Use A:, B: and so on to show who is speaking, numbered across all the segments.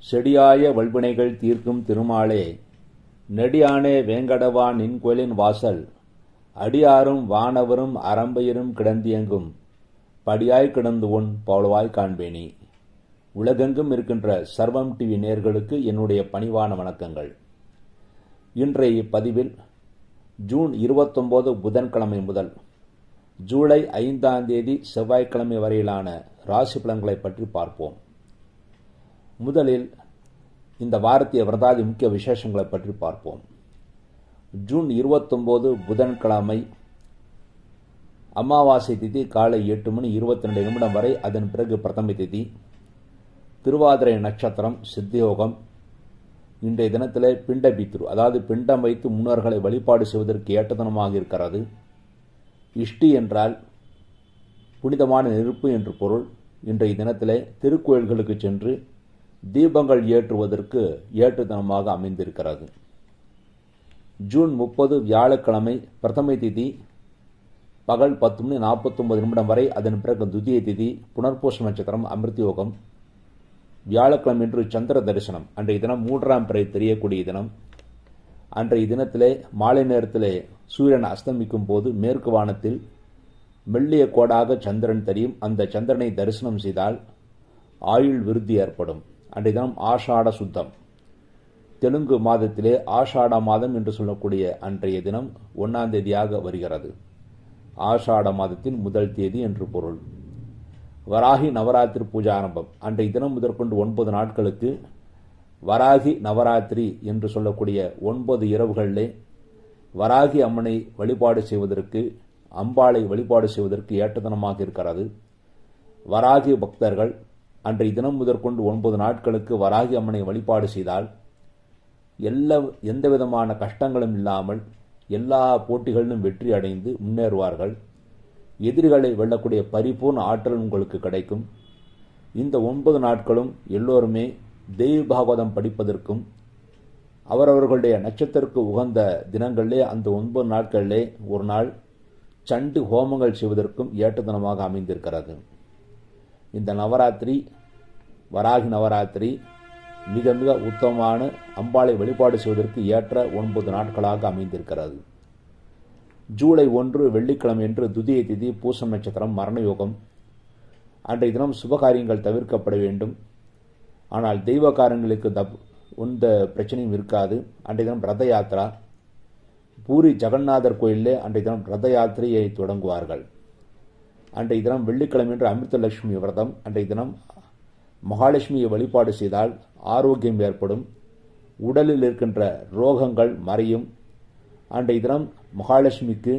A: செடியாய வல்வினைகள் தீர்க்கும் திருமாலே நெடியானே வேங்கடவா நின் கோயிலின் வாசல் அடியாரும் வானவரும் அரம்பையரும் கிடந்தியங்கும் படியாய் கிடந்து உன் பவளவாய் காண்பேனி உலகெங்கும் இருக்கின்ற சர்வம் டிவி நேர்களுக்கு என்னுடைய பணிவான வணக்கங்கள் இன்றைய பதிவில் ஜூன் இருபத்தொன்பது புதன்கிழமை முதல் ஜூலை ஐந்தாம் தேதி செவ்வாய்க்கிழமை வரையிலான ராசி பலன்களை பற்றி பார்ப்போம் முதலில் இந்த வாரத்திய விரதாதி முக்கிய விசேஷங்களை பற்றி பார்ப்போம் ஜூன் இருபத்தொம்போது புதன்கிழமை அமாவாசை திதி காலை எட்டு மணி இருபத்தி ரெண்டு நிமிடம் வரை அதன் பிறகு பிரதம திதி திருவாதிரை நட்சத்திரம் சித்தியோகம் இன்றைய தினத்தில் பிண்ட பித்ரு அதாவது பிண்டம் வைத்து முன்னோர்களை வழிபாடு செய்வதற்கு ஏற்ற தினமாக இருக்கிறது இஷ்டி என்றால் புனிதமான நெருப்பு என்று பொருள் இன்றைய தினத்தில் திருக்கோயில்களுக்கு சென்று தீபங்கள் ஏற்றுவதற்கு ஏற்ற தினமாக அமைந்திருக்கிறது ஜூன் முப்பது வியாழக்கிழமை பிரதமை திதி பகல் பத்து மணி நாற்பத்தொன்பது நிமிடம் வரை அதன் பிறகு துதிய திதி புனர்பூச நட்சத்திரம் அமிர்தயோகம் வியாழக்கிழமை இன்று சந்திர தரிசனம் அன்றைய தினம் மூன்றாம் பிறை தெரியக்கூடிய தினம் அன்றைய தினத்திலே மாலை நேரத்திலே சூரியன் அஸ்தமிக்கும் போது மேற்கு வானத்தில் மெல்லிய கோடாக சந்திரன் தெரியும் அந்த சந்திரனை தரிசனம் செய்தால் ஆயுள் விருத்தி ஏற்படும் அன்றைய தினம் ஆஷாட சுத்தம் தெலுங்கு மாதத்திலே ஆஷாட மாதம் என்று சொல்லக்கூடிய அன்றைய தினம் ஒன்னாம் தேதியாக வருகிறது ஆஷாட மாதத்தின் முதல் தேதி என்று பொருள் வராகி நவராத்திரி பூஜை ஆரம்பம் அன்றைய தினம் முதற்கொண்டு ஒன்பது நாட்களுக்கு வராகி நவராத்திரி என்று சொல்லக்கூடிய ஒன்பது இரவுகளிலே வராகி அம்மனை வழிபாடு செய்வதற்கு அம்பாளை வழிபாடு செய்வதற்கு ஏற்ற தினமாக இருக்கிறது வராகி பக்தர்கள் அன்றைய தினம் முதற்கொண்டு ஒன்பது நாட்களுக்கு வராகி அம்மனை வழிபாடு செய்தால் எல்லா எந்த விதமான கஷ்டங்களும் இல்லாமல் எல்லா போட்டிகளிலும் வெற்றி அடைந்து முன்னேறுவார்கள் எதிரிகளை வெல்லக்கூடிய பரிபூர்ண ஆற்றல் உங்களுக்கு கிடைக்கும் இந்த ஒன்பது நாட்களும் எல்லோருமே தெய்வ பாகவதம் படிப்பதற்கும் அவரவர்களுடைய நட்சத்திரக்கு உகந்த தினங்களிலே அந்த ஒன்பது நாட்களிலே ஒரு நாள் சண்டு ஹோமங்கள் செய்வதற்கும் ஏற்ற தினமாக அமைந்திருக்கிறது இந்த நவராத்திரி வராகி நவராத்திரி மிக மிக உத்தமமான அம்பாளை வழிபாடு செய்வதற்கு ஏற்ற ஒன்பது நாட்களாக அமைந்திருக்கிறது ஜூலை ஒன்று வெள்ளிக்கிழமை என்று துதிய திதி பூசம் நட்சத்திரம் மரண யோகம் அன்றைய தினம் சுபகாரியங்கள் தவிர்க்கப்பட வேண்டும் ஆனால் தெய்வ காரியங்களுக்கு தப் எந்த பிரச்சனையும் இருக்காது அன்றைய தினம் ரத யாத்திரா பூரி ஜெகநாதர் கோயிலே அன்றைய தினம் ரத யாத்திரையை தொடங்குவார்கள் அன்றைய தினம் வெள்ளிக்கிழமை என்று அமிர்தலட்சுமி விரதம் அன்றைய தினம் மகாலட்சுமியை வழிபாடு செய்தால் ஆரோக்கியம் ஏற்படும் உடலில் இருக்கின்ற ரோகங்கள் மறையும் அன்றைய தினம் மகாலட்சுமிக்கு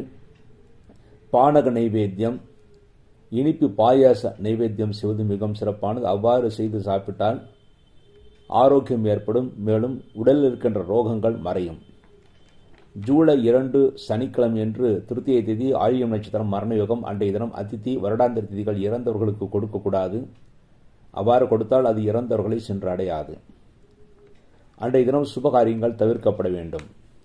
A: பானக நைவேத்தியம் இனிப்பு பாயாச நைவேத்தியம் செய்வது மிகவும் சிறப்பானது அவ்வாறு செய்து சாப்பிட்டால் ஆரோக்கியம் ஏற்படும் மேலும் உடலில் இருக்கின்ற ரோகங்கள் மறையும் ஜூலை இரண்டு சனிக்கிழமை என்று திருத்திய திதி ஆயுயம் நட்சத்திரம் மரணயோகம் அன்றைய தினம் அதித்தி வருடாந்திர திதிகள் இறந்தவர்களுக்கு கொடுக்கக்கூடாது அவ்வாறு கொடுத்தால் அது இறந்தவர்களை சென்று அடையாது அன்றைய தினம் சுபகாரியங்கள் தவிர்க்கப்பட வேண்டும்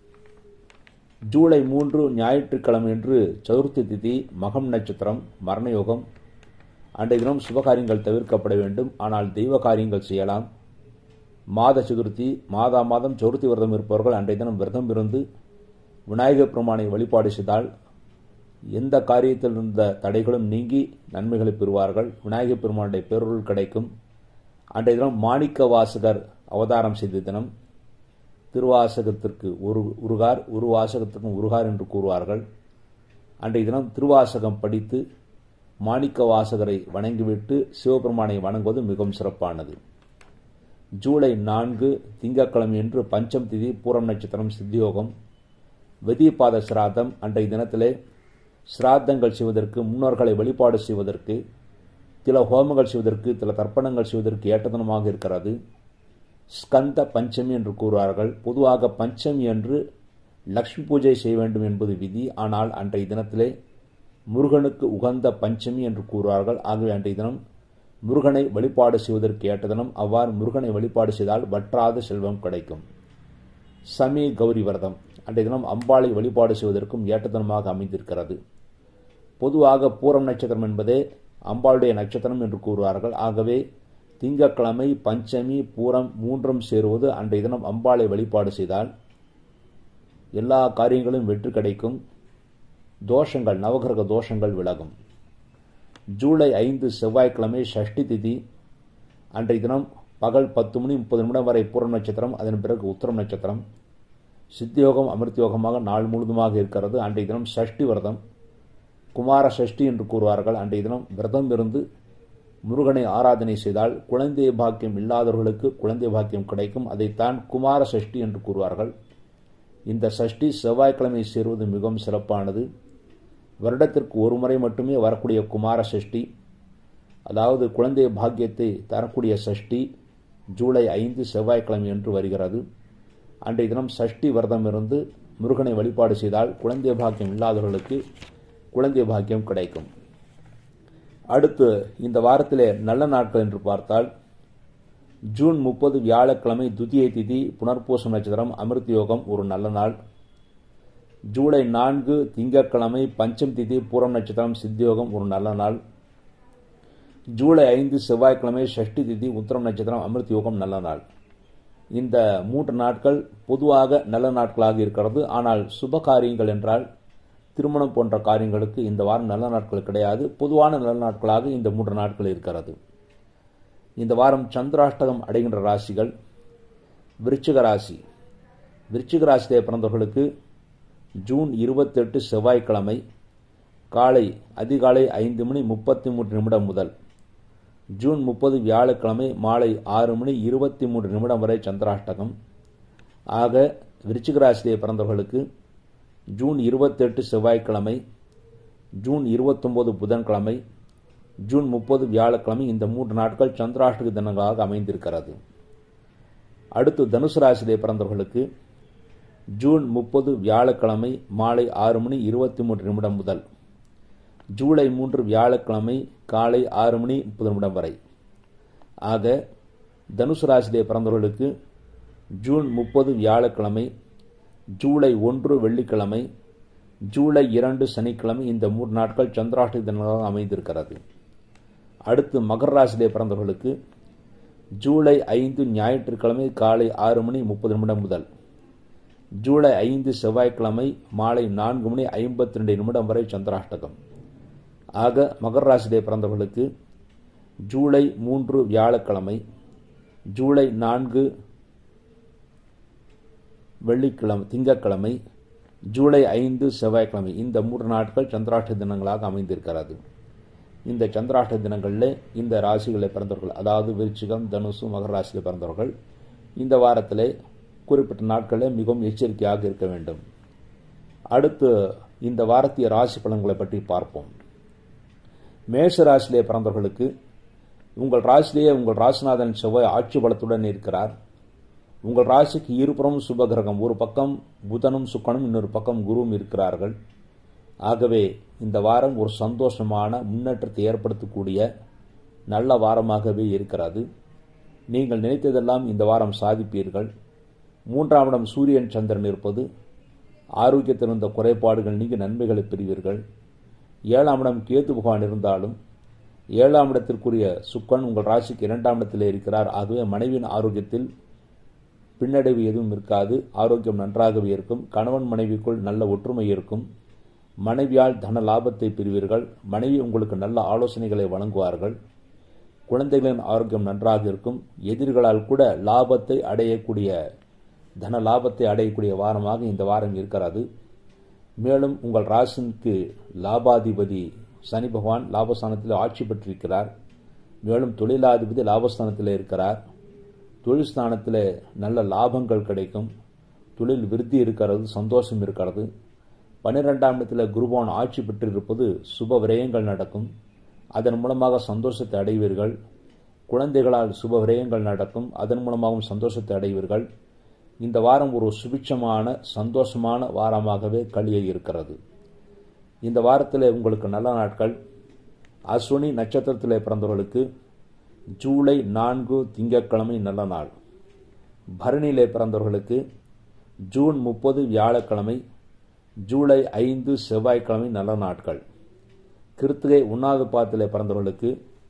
A: ஜூலை மூன்று ஞாயிற்றுக்கிழமை என்று சதுர்த்தி திதி மகம் நட்சத்திரம் மரணயோகம் அன்றைய தினம் சுபகாரியங்கள் தவிர்க்கப்பட வேண்டும் ஆனால் தெய்வ காரியங்கள் செய்யலாம் மாத சதுர்த்தி மாதா மாதம் சதுர்த்தி விரதம் இருப்பவர்கள் அன்றைய தினம் விரதம் இருந்து விநாயகர் பெருமானை வழிபாடு செய்தால் எந்த காரியத்தில் இருந்த தடைகளும் நீங்கி நன்மைகளை பெறுவார்கள் விநாயகர் பெருமானுடைய பேரொருள் கிடைக்கும் அன்றைய தினம் மாணிக்க வாசகர் அவதாரம் செய்த தினம் திருவாசகத்திற்கு ஒரு உருகார் ஒரு வாசகத்திற்கும் உருகார் என்று கூறுவார்கள் அன்றைய தினம் திருவாசகம் படித்து மாணிக்க வாசகரை வணங்கிவிட்டு சிவபெருமானை வணங்குவது மிகவும் சிறப்பானது ஜூலை நான்கு திங்கட்கிழமை என்று பஞ்சம் திதி பூரம் நட்சத்திரம் சித்தியோகம் வெதிபாத சிராதம் அன்றைய தினத்திலே சிராத்தங்கள் செய்வதற்கு முன்னோர்களை வழிபாடு செய்வதற்கு சில ஹோமங்கள் செய்வதற்கு சில தர்ப்பணங்கள் செய்வதற்கு ஏற்றதனமாக இருக்கிறது ஸ்கந்த பஞ்சமி என்று கூறுவார்கள் பொதுவாக பஞ்சமி என்று லக்ஷ்மி பூஜை செய்ய வேண்டும் என்பது விதி ஆனால் அன்றைய தினத்திலே முருகனுக்கு உகந்த பஞ்சமி என்று கூறுவார்கள் ஆகவே அன்றைய தினம் முருகனை வழிபாடு செய்வதற்கு ஏற்ற தினம் அவ்வாறு முருகனை வழிபாடு செய்தால் வற்றாத செல்வம் கிடைக்கும் சமி கௌரி விரதம் அன்றைய தினம் அம்பாளை வழிபாடு செய்வதற்கும் ஏற்ற தினமாக அமைந்திருக்கிறது பொதுவாக பூரம் நட்சத்திரம் என்பதே அம்பாளுடைய நட்சத்திரம் என்று கூறுவார்கள் ஆகவே திங்கட்கிழமை பஞ்சமி பூரம் மூன்றும் சேருவது அன்றைய தினம் அம்பாளை வழிபாடு செய்தால் எல்லா காரியங்களும் வெற்றி கிடைக்கும் தோஷங்கள் நவகிரக தோஷங்கள் விலகும் ஜூலை ஐந்து செவ்வாய்க்கிழமை ஷஷ்டி திதி அன்றைய தினம் பகல் பத்து மணி முப்பது நிமிடம் வரை பூரம் நட்சத்திரம் அதன் பிறகு உத்தரம் நட்சத்திரம் சித்தியோகம் அமிர்தயோகமாக நாள் முழுதுமாக இருக்கிறது அன்றைய தினம் சஷ்டி விரதம் குமார சஷ்டி என்று கூறுவார்கள் அன்றைய தினம் விரதம் இருந்து முருகனை ஆராதனை செய்தால் குழந்தை பாக்கியம் இல்லாதவர்களுக்கு குழந்தை பாக்கியம் கிடைக்கும் அதைத்தான் குமார சஷ்டி என்று கூறுவார்கள் இந்த சஷ்டி செவ்வாய்க்கிழமை சேருவது மிகவும் சிறப்பானது வருடத்திற்கு ஒரு முறை மட்டுமே வரக்கூடிய குமார சஷ்டி அதாவது குழந்தை பாக்கியத்தை தரக்கூடிய சஷ்டி ஜூலை ஐந்து செவ்வாய்க்கிழமை என்று வருகிறது அன்றைய தினம் சஷ்டி விரதம் இருந்து முருகனை வழிபாடு செய்தால் குழந்தை பாக்கியம் இல்லாதவர்களுக்கு குழந்தை பாக்கியம் கிடைக்கும் அடுத்து இந்த வாரத்திலே நல்ல நாட்கள் என்று பார்த்தால் ஜூன் முப்பது வியாழக்கிழமை துதியை திதி புனர்பூசம் நட்சத்திரம் அமிர்த யோகம் ஒரு நல்ல நாள் ஜூலை நான்கு திங்கட்கிழமை பஞ்சம் திதி பூரம் நட்சத்திரம் சித்தியோகம் ஒரு நல்ல நாள் ஜூலை ஐந்து செவ்வாய்க்கிழமை ஷஷ்டி திதி உத்தரம் நட்சத்திரம் அமிர்த யோகம் நல்ல நாள் இந்த மூன்று நாட்கள் பொதுவாக நல்ல நாட்களாக இருக்கிறது ஆனால் சுப காரியங்கள் என்றால் திருமணம் போன்ற காரியங்களுக்கு இந்த வாரம் நல்ல நாட்கள் கிடையாது பொதுவான நல்ல நாட்களாக இந்த மூன்று நாட்கள் இருக்கிறது இந்த வாரம் சந்திராஷ்டகம் அடைகின்ற ராசிகள் விருச்சிக ராசி விருச்சிக ராசியிலே பிறந்தவர்களுக்கு ஜூன் இருபத்தெட்டு செவ்வாய்க்கிழமை காலை அதிகாலை ஐந்து மணி முப்பத்தி மூன்று நிமிடம் முதல் ஜூன் முப்பது வியாழக்கிழமை மாலை ஆறு மணி இருபத்தி மூன்று நிமிடம் வரை சந்திராஷ்டகம் ஆக விருச்சிக ராசியிலே பிறந்தவர்களுக்கு ஜூன் இருபத்தெட்டு செவ்வாய்க்கிழமை ஜூன் இருபத்தொம்போது புதன்கிழமை ஜூன் முப்பது வியாழக்கிழமை இந்த மூன்று நாட்கள் சந்திராஷ்டக தினங்களாக அமைந்திருக்கிறது அடுத்து தனுசு ராசியிலே பிறந்தவர்களுக்கு ஜூன் முப்பது வியாழக்கிழமை மாலை ஆறு மணி இருபத்தி மூன்று நிமிடம் முதல் ஜூலை மூன்று வியாழக்கிழமை காலை ஆறு மணி முப்பது நிமிடம் வரை ஆக தனுசு ராசியிலே பிறந்தவர்களுக்கு ஜூன் முப்பது வியாழக்கிழமை ஜூலை ஒன்று வெள்ளிக்கிழமை ஜூலை இரண்டு சனிக்கிழமை இந்த மூன்று நாட்கள் சந்திராஷ்டக தினங்களாக அமைந்திருக்கிறது அடுத்து மகர ராசியிலே பிறந்தவர்களுக்கு ஜூலை ஐந்து ஞாயிற்றுக்கிழமை காலை ஆறு மணி முப்பது நிமிடம் முதல் ஜூலை ஐந்து செவ்வாய்க்கிழமை மாலை நான்கு மணி ஐம்பத்தி ரெண்டு நிமிடம் வரை சந்திராஷ்டகம் ஆக மகர ராசியிலே பிறந்தவர்களுக்கு ஜூலை மூன்று வியாழக்கிழமை ஜூலை நான்கு வெள்ளிக்கிழமை திங்கட்கிழமை ஜூலை ஐந்து செவ்வாய்க்கிழமை இந்த மூன்று நாட்கள் சந்திராஷ்ட தினங்களாக அமைந்திருக்கிறது இந்த சந்திராஷ்ட தினங்களில் இந்த ராசிகளில் பிறந்தவர்கள் அதாவது விருச்சிகம் தனுசு மகர ராசியில் பிறந்தவர்கள் இந்த வாரத்தில் குறிப்பிட்ட நாட்களில் மிகவும் எச்சரிக்கையாக இருக்க வேண்டும் அடுத்து இந்த வாரத்திய ராசி பலன்களை பற்றி பார்ப்போம் மேஷ ராசியிலே பிறந்தவர்களுக்கு உங்கள் ராசியிலேயே உங்கள் ராசிநாதன் செவ்வாய் ஆட்சி பலத்துடன் இருக்கிறார் உங்கள் ராசிக்கு இருபுறமும் சுபகிரகம் ஒரு பக்கம் புதனும் சுக்கனும் இன்னொரு பக்கம் குருவும் இருக்கிறார்கள் ஆகவே இந்த வாரம் ஒரு சந்தோஷமான முன்னேற்றத்தை ஏற்படுத்தக்கூடிய நல்ல வாரமாகவே இருக்கிறது நீங்கள் நினைத்ததெல்லாம் இந்த வாரம் சாதிப்பீர்கள் மூன்றாம் இடம் சூரியன் சந்திரன் இருப்பது ஆரோக்கியத்தில் இருந்த குறைபாடுகள் நீங்கி நன்மைகளை பெறுவீர்கள் ஏழாம் இடம் கேது பகவான் இருந்தாலும் ஏழாம் இடத்திற்குரிய சுக்கன் உங்கள் ராசிக்கு இரண்டாம் இடத்தில் இருக்கிறார் ஆகவே மனைவியின் ஆரோக்கியத்தில் பின்னடைவு எதுவும் இருக்காது ஆரோக்கியம் நன்றாகவே இருக்கும் கணவன் மனைவிக்குள் நல்ல ஒற்றுமை இருக்கும் மனைவியால் தன லாபத்தை பெறுவீர்கள் மனைவி உங்களுக்கு நல்ல ஆலோசனைகளை வழங்குவார்கள் குழந்தைகளின் ஆரோக்கியம் நன்றாக இருக்கும் எதிர்களால் கூட லாபத்தை அடையக்கூடிய தன லாபத்தை அடையக்கூடிய வாரமாக இந்த வாரம் இருக்கிறது மேலும் உங்கள் ராசிக்கு லாபாதிபதி சனி பகவான் லாபஸ்தானத்தில் ஆட்சி பெற்றிருக்கிறார் மேலும் தொழிலாதிபதி லாபஸ்தானத்தில் இருக்கிறார் தொழில் ஸ்தானத்தில் நல்ல லாபங்கள் கிடைக்கும் தொழில் விருத்தி இருக்கிறது சந்தோஷம் இருக்கிறது பன்னிரெண்டாம் இடத்தில் குருபான் ஆட்சி பெற்றிருப்பது சுப விரயங்கள் நடக்கும் அதன் மூலமாக சந்தோஷத்தை அடைவீர்கள் குழந்தைகளால் சுப விரயங்கள் நடக்கும் அதன் மூலமாகவும் சந்தோஷத்தை அடைவீர்கள் இந்த வாரம் ஒரு சுபிட்சமான சந்தோஷமான வாரமாகவே கழிய இருக்கிறது இந்த வாரத்தில் உங்களுக்கு நல்ல நாட்கள் அஸ்வினி நட்சத்திரத்தில் பிறந்தவர்களுக்கு ஜூலை நான்கு திங்கட்கிழமை நல்ல நாள் பரணியிலே பிறந்தவர்களுக்கு ஜூன் முப்பது வியாழக்கிழமை ஜூலை ஐந்து செவ்வாய்க்கிழமை நல்ல நாட்கள் கிருத்திகை உண்ணாது பாத்திலே பிறந்தவர்களுக்கு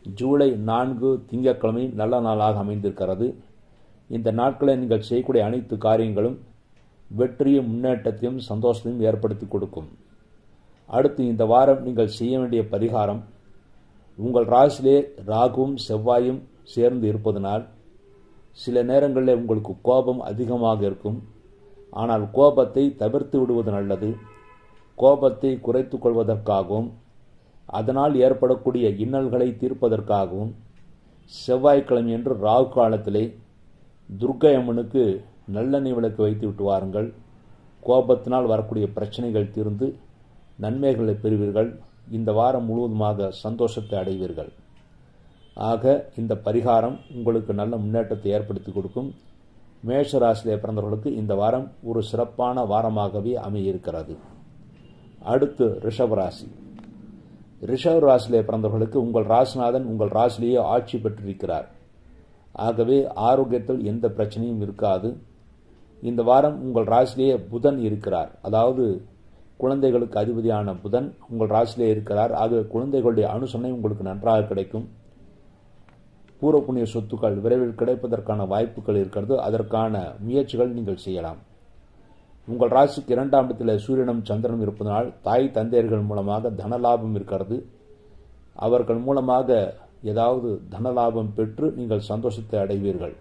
A: ஜூலை நான்கு திங்கட்கிழமை நல்ல நாளாக அமைந்திருக்கிறது இந்த நாட்களில் நீங்கள் செய்யக்கூடிய அனைத்து காரியங்களும் வெற்றியும் முன்னேற்றத்தையும் சந்தோஷத்தையும் ஏற்படுத்தி கொடுக்கும் அடுத்து இந்த வாரம் நீங்கள் செய்ய வேண்டிய பரிகாரம் உங்கள் ராசியிலே ராகுவும் செவ்வாயும் சேர்ந்து இருப்பதனால் சில நேரங்களில் உங்களுக்கு கோபம் அதிகமாக இருக்கும் ஆனால் கோபத்தை தவிர்த்து விடுவது நல்லது கோபத்தை குறைத்து கொள்வதற்காகவும் அதனால் ஏற்படக்கூடிய இன்னல்களை தீர்ப்பதற்காகவும் செவ்வாய்க்கிழமை என்று ராகு காலத்திலே துர்க்கை அம்மனுக்கு நல்லெண்ணெய் விளக்கு வைத்து விட்டு வாருங்கள் கோபத்தினால் வரக்கூடிய பிரச்சனைகள் தீர்ந்து நன்மைகளை பெறுவீர்கள் இந்த வாரம் முழுவதுமாக சந்தோஷத்தை அடைவீர்கள் ஆக இந்த பரிகாரம் உங்களுக்கு நல்ல முன்னேற்றத்தை ஏற்படுத்தி கொடுக்கும் மேஷ ராசியிலே பிறந்தவர்களுக்கு இந்த வாரம் ஒரு சிறப்பான வாரமாகவே அமையிருக்கிறது அடுத்து ரிஷபராசி ரிஷப ராசியிலே பிறந்தவர்களுக்கு உங்கள் ராசிநாதன் உங்கள் ராசிலேயே ஆட்சி பெற்றிருக்கிறார் ஆகவே ஆரோக்கியத்தில் எந்த பிரச்சனையும் இருக்காது இந்த வாரம் உங்கள் ராசிலேயே புதன் இருக்கிறார் அதாவது குழந்தைகளுக்கு அதிபதியான புதன் உங்கள் ராசியிலே இருக்கிறார் ஆகவே குழந்தைகளுடைய அனுசரணை உங்களுக்கு நன்றாக கிடைக்கும் பூர்வ புண்ணிய சொத்துக்கள் விரைவில் கிடைப்பதற்கான வாய்ப்புகள் இருக்கிறது அதற்கான முயற்சிகள் நீங்கள் செய்யலாம் உங்கள் ராசிக்கு இரண்டாம் இடத்தில் சூரியனும் சந்திரனும் இருப்பதனால் தாய் தந்தையர்கள் மூலமாக தனலாபம் இருக்கிறது அவர்கள் மூலமாக ஏதாவது தனலாபம் பெற்று நீங்கள் சந்தோஷத்தை அடைவீர்கள்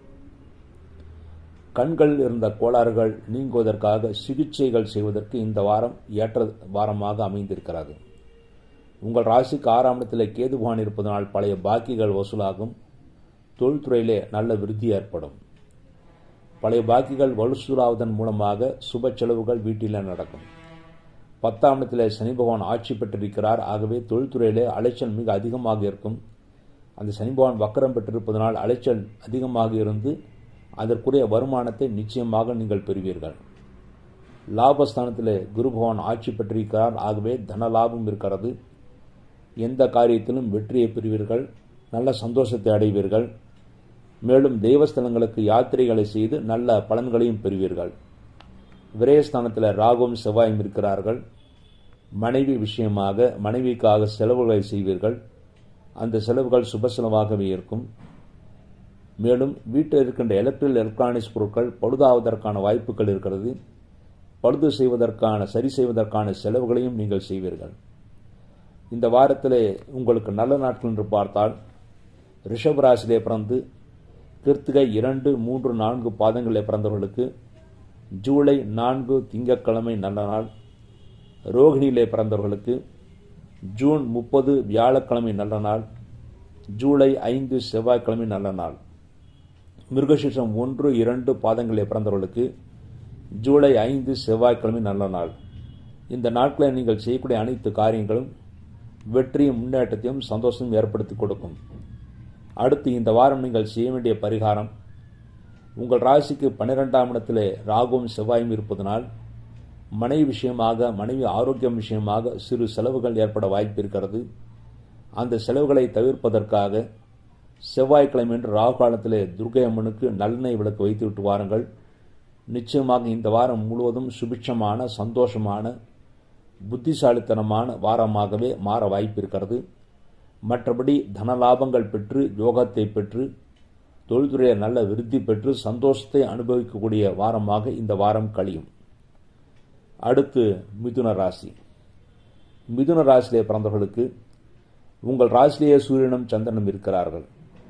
A: கண்களில் இருந்த கோளாறுகள் நீங்குவதற்காக சிகிச்சைகள் செய்வதற்கு இந்த வாரம் ஏற்ற வாரமாக அமைந்திருக்கிறது உங்கள் ராசிக்கு ஆறாம் இடத்தில் கேதுபான் இருப்பதனால் பழைய பாக்கிகள் வசூலாகும் தொழில்துறையிலே நல்ல விருத்தி ஏற்படும் பழைய பாக்கிகள் வலுசூலாவதன் மூலமாக சுப செலவுகள் வீட்டில் நடக்கும் பத்தாம் இடத்தில் சனி பகவான் ஆட்சி பெற்றிருக்கிறார் ஆகவே தொழில்துறையிலே அலைச்சல் மிக அதிகமாக இருக்கும் அந்த சனி பகவான் வக்கரம் பெற்றிருப்பதனால் அலைச்சல் அதிகமாக இருந்து அதற்குரிய வருமானத்தை நிச்சயமாக நீங்கள் பெறுவீர்கள் லாபஸ்தானத்தில் குரு பகவான் ஆட்சி பெற்றிருக்கிறார் ஆகவே தன லாபம் இருக்கிறது எந்த காரியத்திலும் வெற்றியை பெறுவீர்கள் நல்ல சந்தோஷத்தை அடைவீர்கள் மேலும் தெய்வஸ்தலங்களுக்கு யாத்திரைகளை செய்து நல்ல பலன்களையும் பெறுவீர்கள் விரயஸ்தானத்தில் ராகுவும் செவ்வாயும் இருக்கிறார்கள் மனைவி விஷயமாக மனைவிக்காக செலவுகளை செய்வீர்கள் அந்த செலவுகள் சுப செலவாகவே இருக்கும் மேலும் வீட்டில் இருக்கின்ற எலக்ட்ரிக் எலக்ட்ரானிக்ஸ் பொருட்கள் பழுதாவதற்கான வாய்ப்புகள் இருக்கிறது பழுது செய்வதற்கான சரி செய்வதற்கான செலவுகளையும் நீங்கள் செய்வீர்கள் இந்த வாரத்திலே உங்களுக்கு நல்ல நாட்கள் என்று பார்த்தால் ரிஷபராசிலே பிறந்து கிருத்திகை இரண்டு மூன்று நான்கு பாதங்களில் பிறந்தவர்களுக்கு ஜூலை நான்கு திங்கட்கிழமை நல்ல நாள் ரோகிணியிலே பிறந்தவர்களுக்கு ஜூன் முப்பது வியாழக்கிழமை நல்ல நாள் ஜூலை ஐந்து செவ்வாய்க்கிழமை நல்ல நாள் மிருகசிஷம் ஒன்று இரண்டு பாதங்களில் பிறந்தவர்களுக்கு ஜூலை ஐந்து செவ்வாய்க்கிழமை நல்ல நாள் இந்த நாட்களில் நீங்கள் செய்யக்கூடிய அனைத்து காரியங்களும் வெற்றியும் முன்னேற்றத்தையும் சந்தோஷமும் ஏற்படுத்தி கொடுக்கும் அடுத்து இந்த வாரம் நீங்கள் செய்ய வேண்டிய பரிகாரம் உங்கள் ராசிக்கு பன்னிரெண்டாம் இடத்திலே ராகுவும் செவ்வாயும் இருப்பதனால் மனைவி விஷயமாக மனைவி ஆரோக்கியம் விஷயமாக சிறு செலவுகள் ஏற்பட வாய்ப்பு இருக்கிறது அந்த செலவுகளை தவிர்ப்பதற்காக செவ்வாய்க்கிழமை என்று ராகு காலத்திலே துர்கை அம்மனுக்கு நல்லெண்ணெய் விளக்கு வைத்து விட்டு வாருங்கள் நிச்சயமாக இந்த வாரம் முழுவதும் சுபிட்சமான சந்தோஷமான புத்திசாலித்தனமான வாரமாகவே மாற வாய்ப்பு இருக்கிறது மற்றபடி தனலாபங்கள் பெற்று யோகத்தை பெற்று தொழில்துறையை நல்ல விருத்தி பெற்று சந்தோஷத்தை அனுபவிக்கக்கூடிய வாரமாக இந்த வாரம் கழியும் அடுத்து மிதுன ராசி மிதுன ராசியிலே பிறந்தவர்களுக்கு உங்கள் ராசிலேயே சூரியனும் சந்திரனும் இருக்கிறார்கள்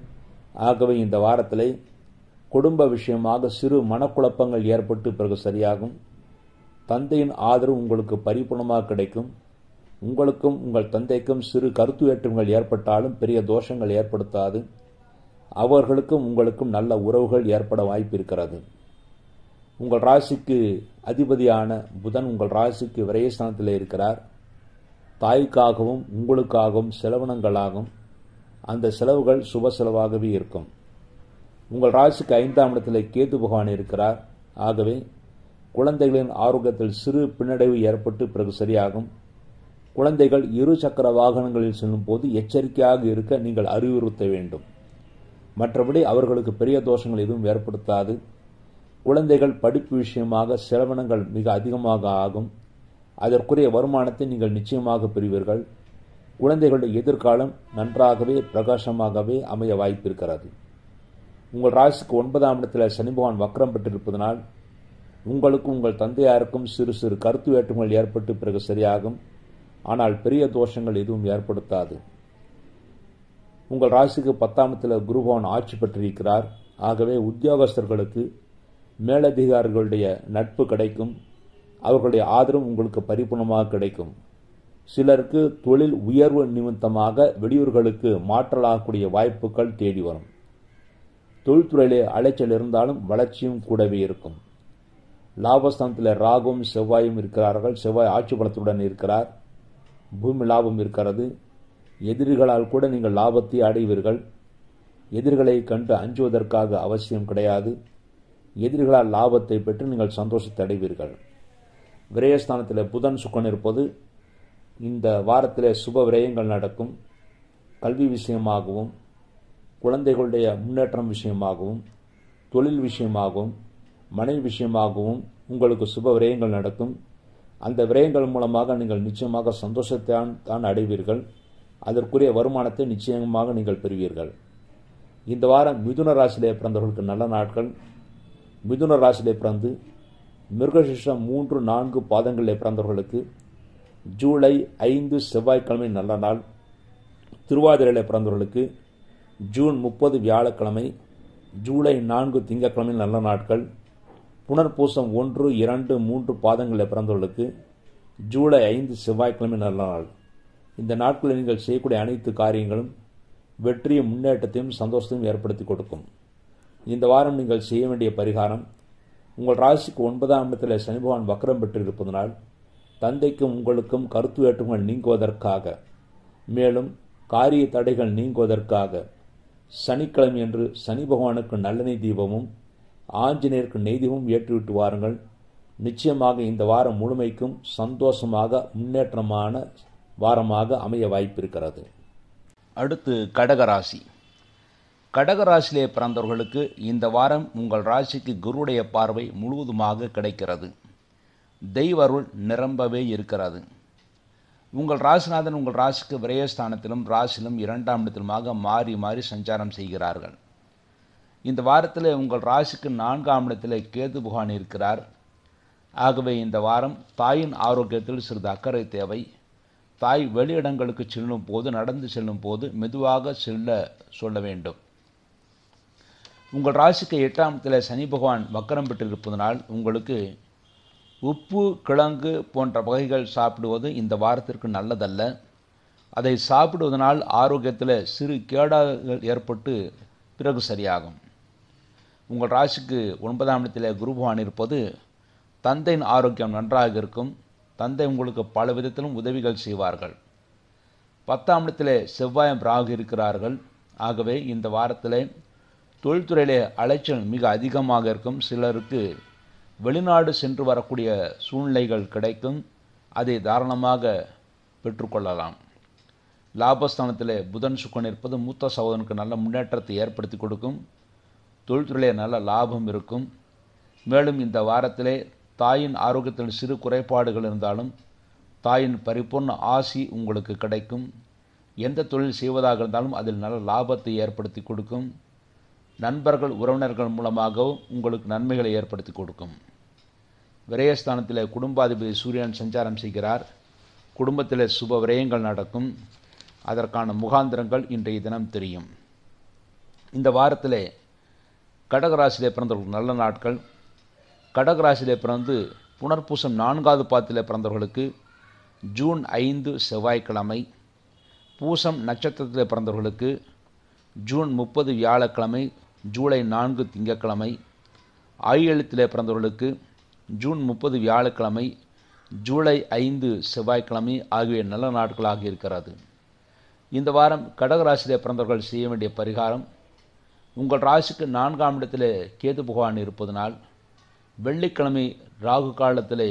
A: ஆகவே இந்த வாரத்திலே குடும்ப விஷயமாக சிறு மனக்குழப்பங்கள் ஏற்பட்டு பிறகு சரியாகும் தந்தையின் ஆதரவு உங்களுக்கு பரிபூர்ணமாக கிடைக்கும் உங்களுக்கும் உங்கள் தந்தைக்கும் சிறு கருத்து வேற்றுமைகள் ஏற்பட்டாலும் பெரிய தோஷங்கள் ஏற்படுத்தாது அவர்களுக்கும் உங்களுக்கும் நல்ல உறவுகள் ஏற்பட வாய்ப்பு இருக்கிறது உங்கள் ராசிக்கு அதிபதியான புதன் உங்கள் ராசிக்கு விரயஸ்தானத்தில் இருக்கிறார் தாய்க்காகவும் உங்களுக்காகவும் செலவினங்களாகும் அந்த செலவுகள் சுப செலவாகவே இருக்கும் உங்கள் ராசிக்கு ஐந்தாம் இடத்தில் கேது பகவான் இருக்கிறார் ஆகவே குழந்தைகளின் ஆரோக்கியத்தில் சிறு பின்னடைவு ஏற்பட்டு பிறகு சரியாகும் குழந்தைகள் இரு சக்கர வாகனங்களில் செல்லும் போது எச்சரிக்கையாக இருக்க நீங்கள் அறிவுறுத்த வேண்டும் மற்றபடி அவர்களுக்கு பெரிய தோஷங்கள் எதுவும் ஏற்படுத்தாது குழந்தைகள் படிப்பு விஷயமாக செலவினங்கள் மிக அதிகமாக ஆகும் அதற்குரிய வருமானத்தை நீங்கள் நிச்சயமாக பெறுவீர்கள் குழந்தைகளுடைய எதிர்காலம் நன்றாகவே பிரகாசமாகவே அமைய வாய்ப்பிருக்கிறது உங்கள் ராசிக்கு ஒன்பதாம் இடத்தில் சனி பகவான் வக்கரம் பெற்றிருப்பதனால் உங்களுக்கும் உங்கள் தந்தையாருக்கும் சிறு சிறு கருத்து வேற்றுமைகள் ஏற்பட்டு பிறகு சரியாகும் ஆனால் பெரிய தோஷங்கள் எதுவும் ஏற்படுத்தாது உங்கள் ராசிக்கு பத்தாமத்தில் குருபவன் ஆட்சி பெற்றிருக்கிறார் ஆகவே உத்தியோகஸ்தர்களுக்கு மேலதிகாரிகளுடைய நட்பு கிடைக்கும் அவர்களுடைய ஆதரவு உங்களுக்கு பரிபூர்ணமாக கிடைக்கும் சிலருக்கு தொழில் உயர்வு நிமித்தமாக வெளியூர்களுக்கு மாற்றலாகக்கூடிய வாய்ப்புகள் தேடி வரும் தொழில்துறையிலே அலைச்சல் இருந்தாலும் வளர்ச்சியும் கூடவே இருக்கும் லாபஸ்தானத்தில் ராகும் செவ்வாயும் இருக்கிறார்கள் செவ்வாய் ஆட்சி பலத்துடன் இருக்கிறார் பூமி லாபம் இருக்கிறது எதிரிகளால் கூட நீங்கள் லாபத்தை அடைவீர்கள் எதிரிகளை கண்டு அஞ்சுவதற்காக அவசியம் கிடையாது எதிரிகளால் லாபத்தை பெற்று நீங்கள் சந்தோஷத்தை அடைவீர்கள் விரயஸ்தானத்தில் புதன் சுக்கன் இருப்பது இந்த வாரத்தில் சுப விரயங்கள் நடக்கும் கல்வி விஷயமாகவும் குழந்தைகளுடைய முன்னேற்றம் விஷயமாகவும் தொழில் விஷயமாகவும் மனை விஷயமாகவும் உங்களுக்கு சுப விரயங்கள் நடக்கும் அந்த விரயங்கள் மூலமாக நீங்கள் நிச்சயமாக சந்தோஷத்தான் தான் அடைவீர்கள் அதற்குரிய வருமானத்தை நிச்சயமாக நீங்கள் பெறுவீர்கள் இந்த வாரம் மிதுன ராசியிலே பிறந்தவர்களுக்கு நல்ல நாட்கள் மிதுன ராசியிலே பிறந்து மிருகசிஷம் மூன்று நான்கு பாதங்களிலே பிறந்தவர்களுக்கு ஜூலை ஐந்து செவ்வாய்க்கிழமை நல்ல நாள் திருவாதிரையில் பிறந்தவர்களுக்கு ஜூன் முப்பது வியாழக்கிழமை ஜூலை நான்கு திங்கட்கிழமை நல்ல நாட்கள் புனர்பூசம் ஒன்று இரண்டு மூன்று பாதங்களில் பிறந்தவர்களுக்கு ஜூலை ஐந்து செவ்வாய்க்கிழமை நல்ல நாள் இந்த நாட்களில் நீங்கள் செய்யக்கூடிய அனைத்து காரியங்களும் வெற்றியும் முன்னேற்றத்தையும் சந்தோஷத்தையும் ஏற்படுத்தி கொடுக்கும் இந்த வாரம் நீங்கள் செய்ய வேண்டிய பரிகாரம் உங்கள் ராசிக்கு ஒன்பதாம் இடத்தில் சனி பகவான் வக்கரம் பெற்றிருப்பதனால் தந்தைக்கும் உங்களுக்கும் கருத்து வேற்றுமைகள் நீங்குவதற்காக மேலும் காரிய தடைகள் நீங்குவதற்காக சனிக்கிழமை என்று சனி பகவானுக்கு நல்லெண்ணெய் தீபமும் ஆஞ்சநேயருக்கு நெய்தீபமும் ஏற்றிவிட்டு வாருங்கள் நிச்சயமாக இந்த வாரம் முழுமைக்கும் சந்தோஷமாக முன்னேற்றமான வாரமாக அமைய வாய்ப்பிருக்கிறது
B: அடுத்து கடகராசி கடகராசியிலே பிறந்தவர்களுக்கு இந்த வாரம் உங்கள் ராசிக்கு குருவுடைய பார்வை முழுவதுமாக கிடைக்கிறது தெய்வ அருள் நிரம்பவே இருக்கிறது உங்கள் ராசிநாதன் உங்கள் ராசிக்கு விரயஸ்தானத்திலும் ராசியிலும் இரண்டாம் இடத்திலுமாக மாறி மாறி சஞ்சாரம் செய்கிறார்கள் இந்த வாரத்தில் உங்கள் ராசிக்கு நான்காம் இடத்தில் கேது புகான் இருக்கிறார் ஆகவே இந்த வாரம் தாயின் ஆரோக்கியத்தில் சிறிது அக்கறை தேவை தாய் வெளியிடங்களுக்கு செல்லும் போது நடந்து செல்லும் போது மெதுவாக செல்ல சொல்ல வேண்டும் உங்கள் ராசிக்கு எட்டாம் இடத்தில் சனி பகவான் வக்கரம் பெற்றிருப்பதனால் உங்களுக்கு உப்பு கிழங்கு போன்ற வகைகள் சாப்பிடுவது இந்த வாரத்திற்கு நல்லதல்ல அதை சாப்பிடுவதனால் ஆரோக்கியத்தில் சிறு கேடாகள் ஏற்பட்டு பிறகு சரியாகும் உங்கள் ராசிக்கு ஒன்பதாம் இடத்தில் குரு பகவான் இருப்பது தந்தையின் ஆரோக்கியம் நன்றாக இருக்கும் தந்தை உங்களுக்கு பல விதத்திலும் உதவிகள் செய்வார்கள் பத்தாம் இடத்தில் செவ்வாயம் ராகு இருக்கிறார்கள் ஆகவே இந்த வாரத்தில் தொழில்துறையிலே அலைச்சல் மிக அதிகமாக இருக்கும் சிலருக்கு வெளிநாடு சென்று வரக்கூடிய சூழ்நிலைகள் கிடைக்கும் அதை தாராளமாக பெற்றுக்கொள்ளலாம் லாபஸ்தானத்தில் புதன் சுக்கன் இருப்பது மூத்த சகோதரனுக்கு நல்ல முன்னேற்றத்தை ஏற்படுத்தி கொடுக்கும் தொழில்துறையிலே நல்ல லாபம் இருக்கும் மேலும் இந்த வாரத்திலே தாயின் ஆரோக்கியத்தில் சிறு குறைபாடுகள் இருந்தாலும் தாயின் பரிபூர்ண ஆசி உங்களுக்கு கிடைக்கும் எந்த தொழில் செய்வதாக இருந்தாலும் அதில் நல்ல லாபத்தை ஏற்படுத்தி கொடுக்கும் நண்பர்கள் உறவினர்கள் மூலமாகவும் உங்களுக்கு நன்மைகளை ஏற்படுத்தி கொடுக்கும் விரயஸ்தானத்தில் குடும்பாதிபதி சூரியன் சஞ்சாரம் செய்கிறார் குடும்பத்தில் சுப விரயங்கள் நடக்கும் அதற்கான முகாந்திரங்கள் இன்றைய தினம் தெரியும் இந்த வாரத்திலே கடகராசியிலே பிறந்தவர்களுக்கு நல்ல நாட்கள் கடகராசியிலே பிறந்து புனர்பூசம் நான்காவது பாதத்திலே பிறந்தவர்களுக்கு ஜூன் ஐந்து செவ்வாய்க்கிழமை பூசம் நட்சத்திரத்தில் பிறந்தவர்களுக்கு ஜூன் முப்பது வியாழக்கிழமை ஜூலை நான்கு திங்கட்கிழமை ஆயுளத்திலே பிறந்தவர்களுக்கு ஜூன் முப்பது வியாழக்கிழமை ஜூலை ஐந்து செவ்வாய்க்கிழமை ஆகிய நல்ல நாட்களாக இருக்கிறது இந்த வாரம் கடகராசியிலே பிறந்தவர்கள் செய்ய வேண்டிய பரிகாரம் உங்கள் ராசிக்கு நான்காம் இடத்திலே கேது பகவான் இருப்பதனால் வெள்ளிக்கிழமை ராகு காலத்திலே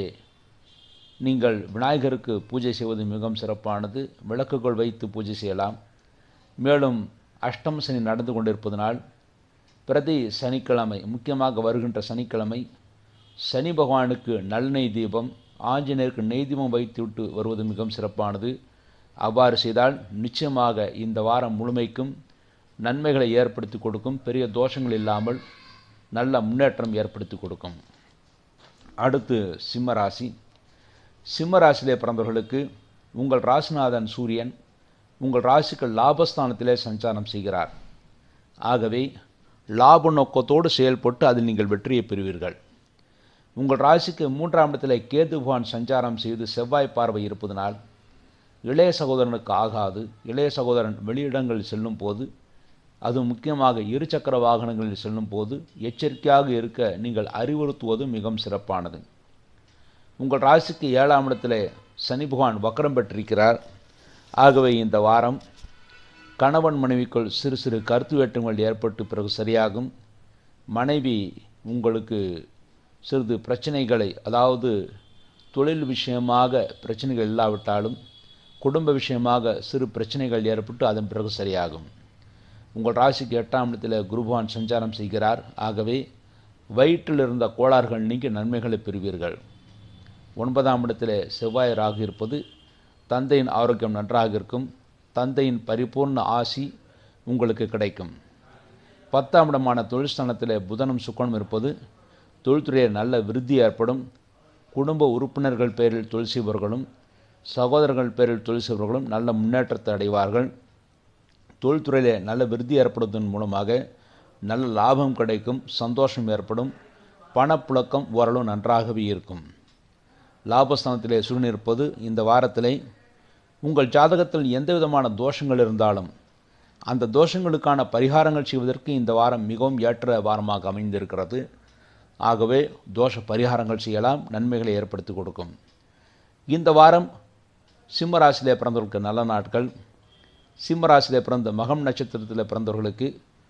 B: நீங்கள் விநாயகருக்கு பூஜை செய்வது மிகவும் சிறப்பானது விளக்குகள் வைத்து பூஜை செய்யலாம் மேலும் அஷ்டம் சனி நடந்து கொண்டிருப்பதனால் பிரதி சனிக்கிழமை முக்கியமாக வருகின்ற சனிக்கிழமை சனி பகவானுக்கு நல்லெண்ணெய் தீபம் ஆஞ்சநேயருக்கு நெய் தீபம் வைத்துவிட்டு வருவது மிகவும் சிறப்பானது அவ்வாறு செய்தால் நிச்சயமாக இந்த வாரம் முழுமைக்கும் நன்மைகளை ஏற்படுத்தி கொடுக்கும் பெரிய தோஷங்கள் இல்லாமல் நல்ல முன்னேற்றம் ஏற்படுத்தி கொடுக்கும் அடுத்து சிம்ம ராசி சிம்ம ராசியிலே பிறந்தவர்களுக்கு உங்கள் ராசிநாதன் சூரியன் உங்கள் ராசிக்கு லாபஸ்தானத்திலே சஞ்சாரம் செய்கிறார் ஆகவே லாப நோக்கத்தோடு செயல்பட்டு அதில் நீங்கள் வெற்றியை பெறுவீர்கள் உங்கள் ராசிக்கு மூன்றாம் இடத்திலே கேது பகவான் சஞ்சாரம் செய்து செவ்வாய் பார்வை இருப்பதனால் இளைய சகோதரனுக்கு ஆகாது இளைய சகோதரன் வெளியிடங்களில் செல்லும் போது அது முக்கியமாக இருசக்கர வாகனங்களில் செல்லும் போது எச்சரிக்கையாக இருக்க நீங்கள் அறிவுறுத்துவது மிகவும் சிறப்பானது உங்கள் ராசிக்கு ஏழாம் இடத்திலே சனி பகவான் வக்கரம் பெற்றிருக்கிறார் ஆகவே இந்த வாரம் கணவன் மனைவிக்குள் சிறு சிறு கருத்து வேற்றுமைகள் ஏற்பட்டு பிறகு சரியாகும் மனைவி உங்களுக்கு சிறிது பிரச்சனைகளை அதாவது தொழில் விஷயமாக பிரச்சனைகள் இல்லாவிட்டாலும் குடும்ப விஷயமாக சிறு பிரச்சனைகள் ஏற்பட்டு அதன் பிறகு சரியாகும் உங்கள் ராசிக்கு எட்டாம் இடத்தில் குருபவான் சஞ்சாரம் செய்கிறார் ஆகவே வயிற்றில் இருந்த கோளாறுகள் நீங்கி நன்மைகளை பெறுவீர்கள் ஒன்பதாம் இடத்தில் செவ்வாய் ராகு இருப்பது தந்தையின் ஆரோக்கியம் நன்றாக இருக்கும் தந்தையின் பரிபூர்ண ஆசி உங்களுக்கு கிடைக்கும் பத்தாம் இடமான தொழிற்ஸ்தானத்தில் புதனும் சுக்கனும் இருப்பது தொழில்துறையில் நல்ல விருத்தி ஏற்படும் குடும்ப உறுப்பினர்கள் பேரில் தொழில் செய்பவர்களும் சகோதரர்கள் பேரில் தொழில் செய்பவர்களும் நல்ல முன்னேற்றத்தை அடைவார்கள் தொழில்துறையிலே நல்ல விருத்தி ஏற்படுவதன் மூலமாக நல்ல லாபம் கிடைக்கும் சந்தோஷம் ஏற்படும் பணப்புழக்கம் ஓரளவு நன்றாகவே இருக்கும் லாபஸ்தானத்திலே சூரியன் இருப்பது இந்த வாரத்திலே உங்கள் ஜாதகத்தில் எந்த விதமான தோஷங்கள் இருந்தாலும் அந்த தோஷங்களுக்கான பரிகாரங்கள் செய்வதற்கு இந்த வாரம் மிகவும் ஏற்ற வாரமாக அமைந்திருக்கிறது ஆகவே தோஷ பரிகாரங்கள் செய்யலாம் நன்மைகளை ஏற்படுத்தி கொடுக்கும் இந்த வாரம் சிம்ம ராசியிலே பிறந்தவர்களுக்கு நல்ல நாட்கள் சிம்ம ராசியிலே பிறந்த மகம் நட்சத்திரத்தில் பிறந்தவர்களுக்கு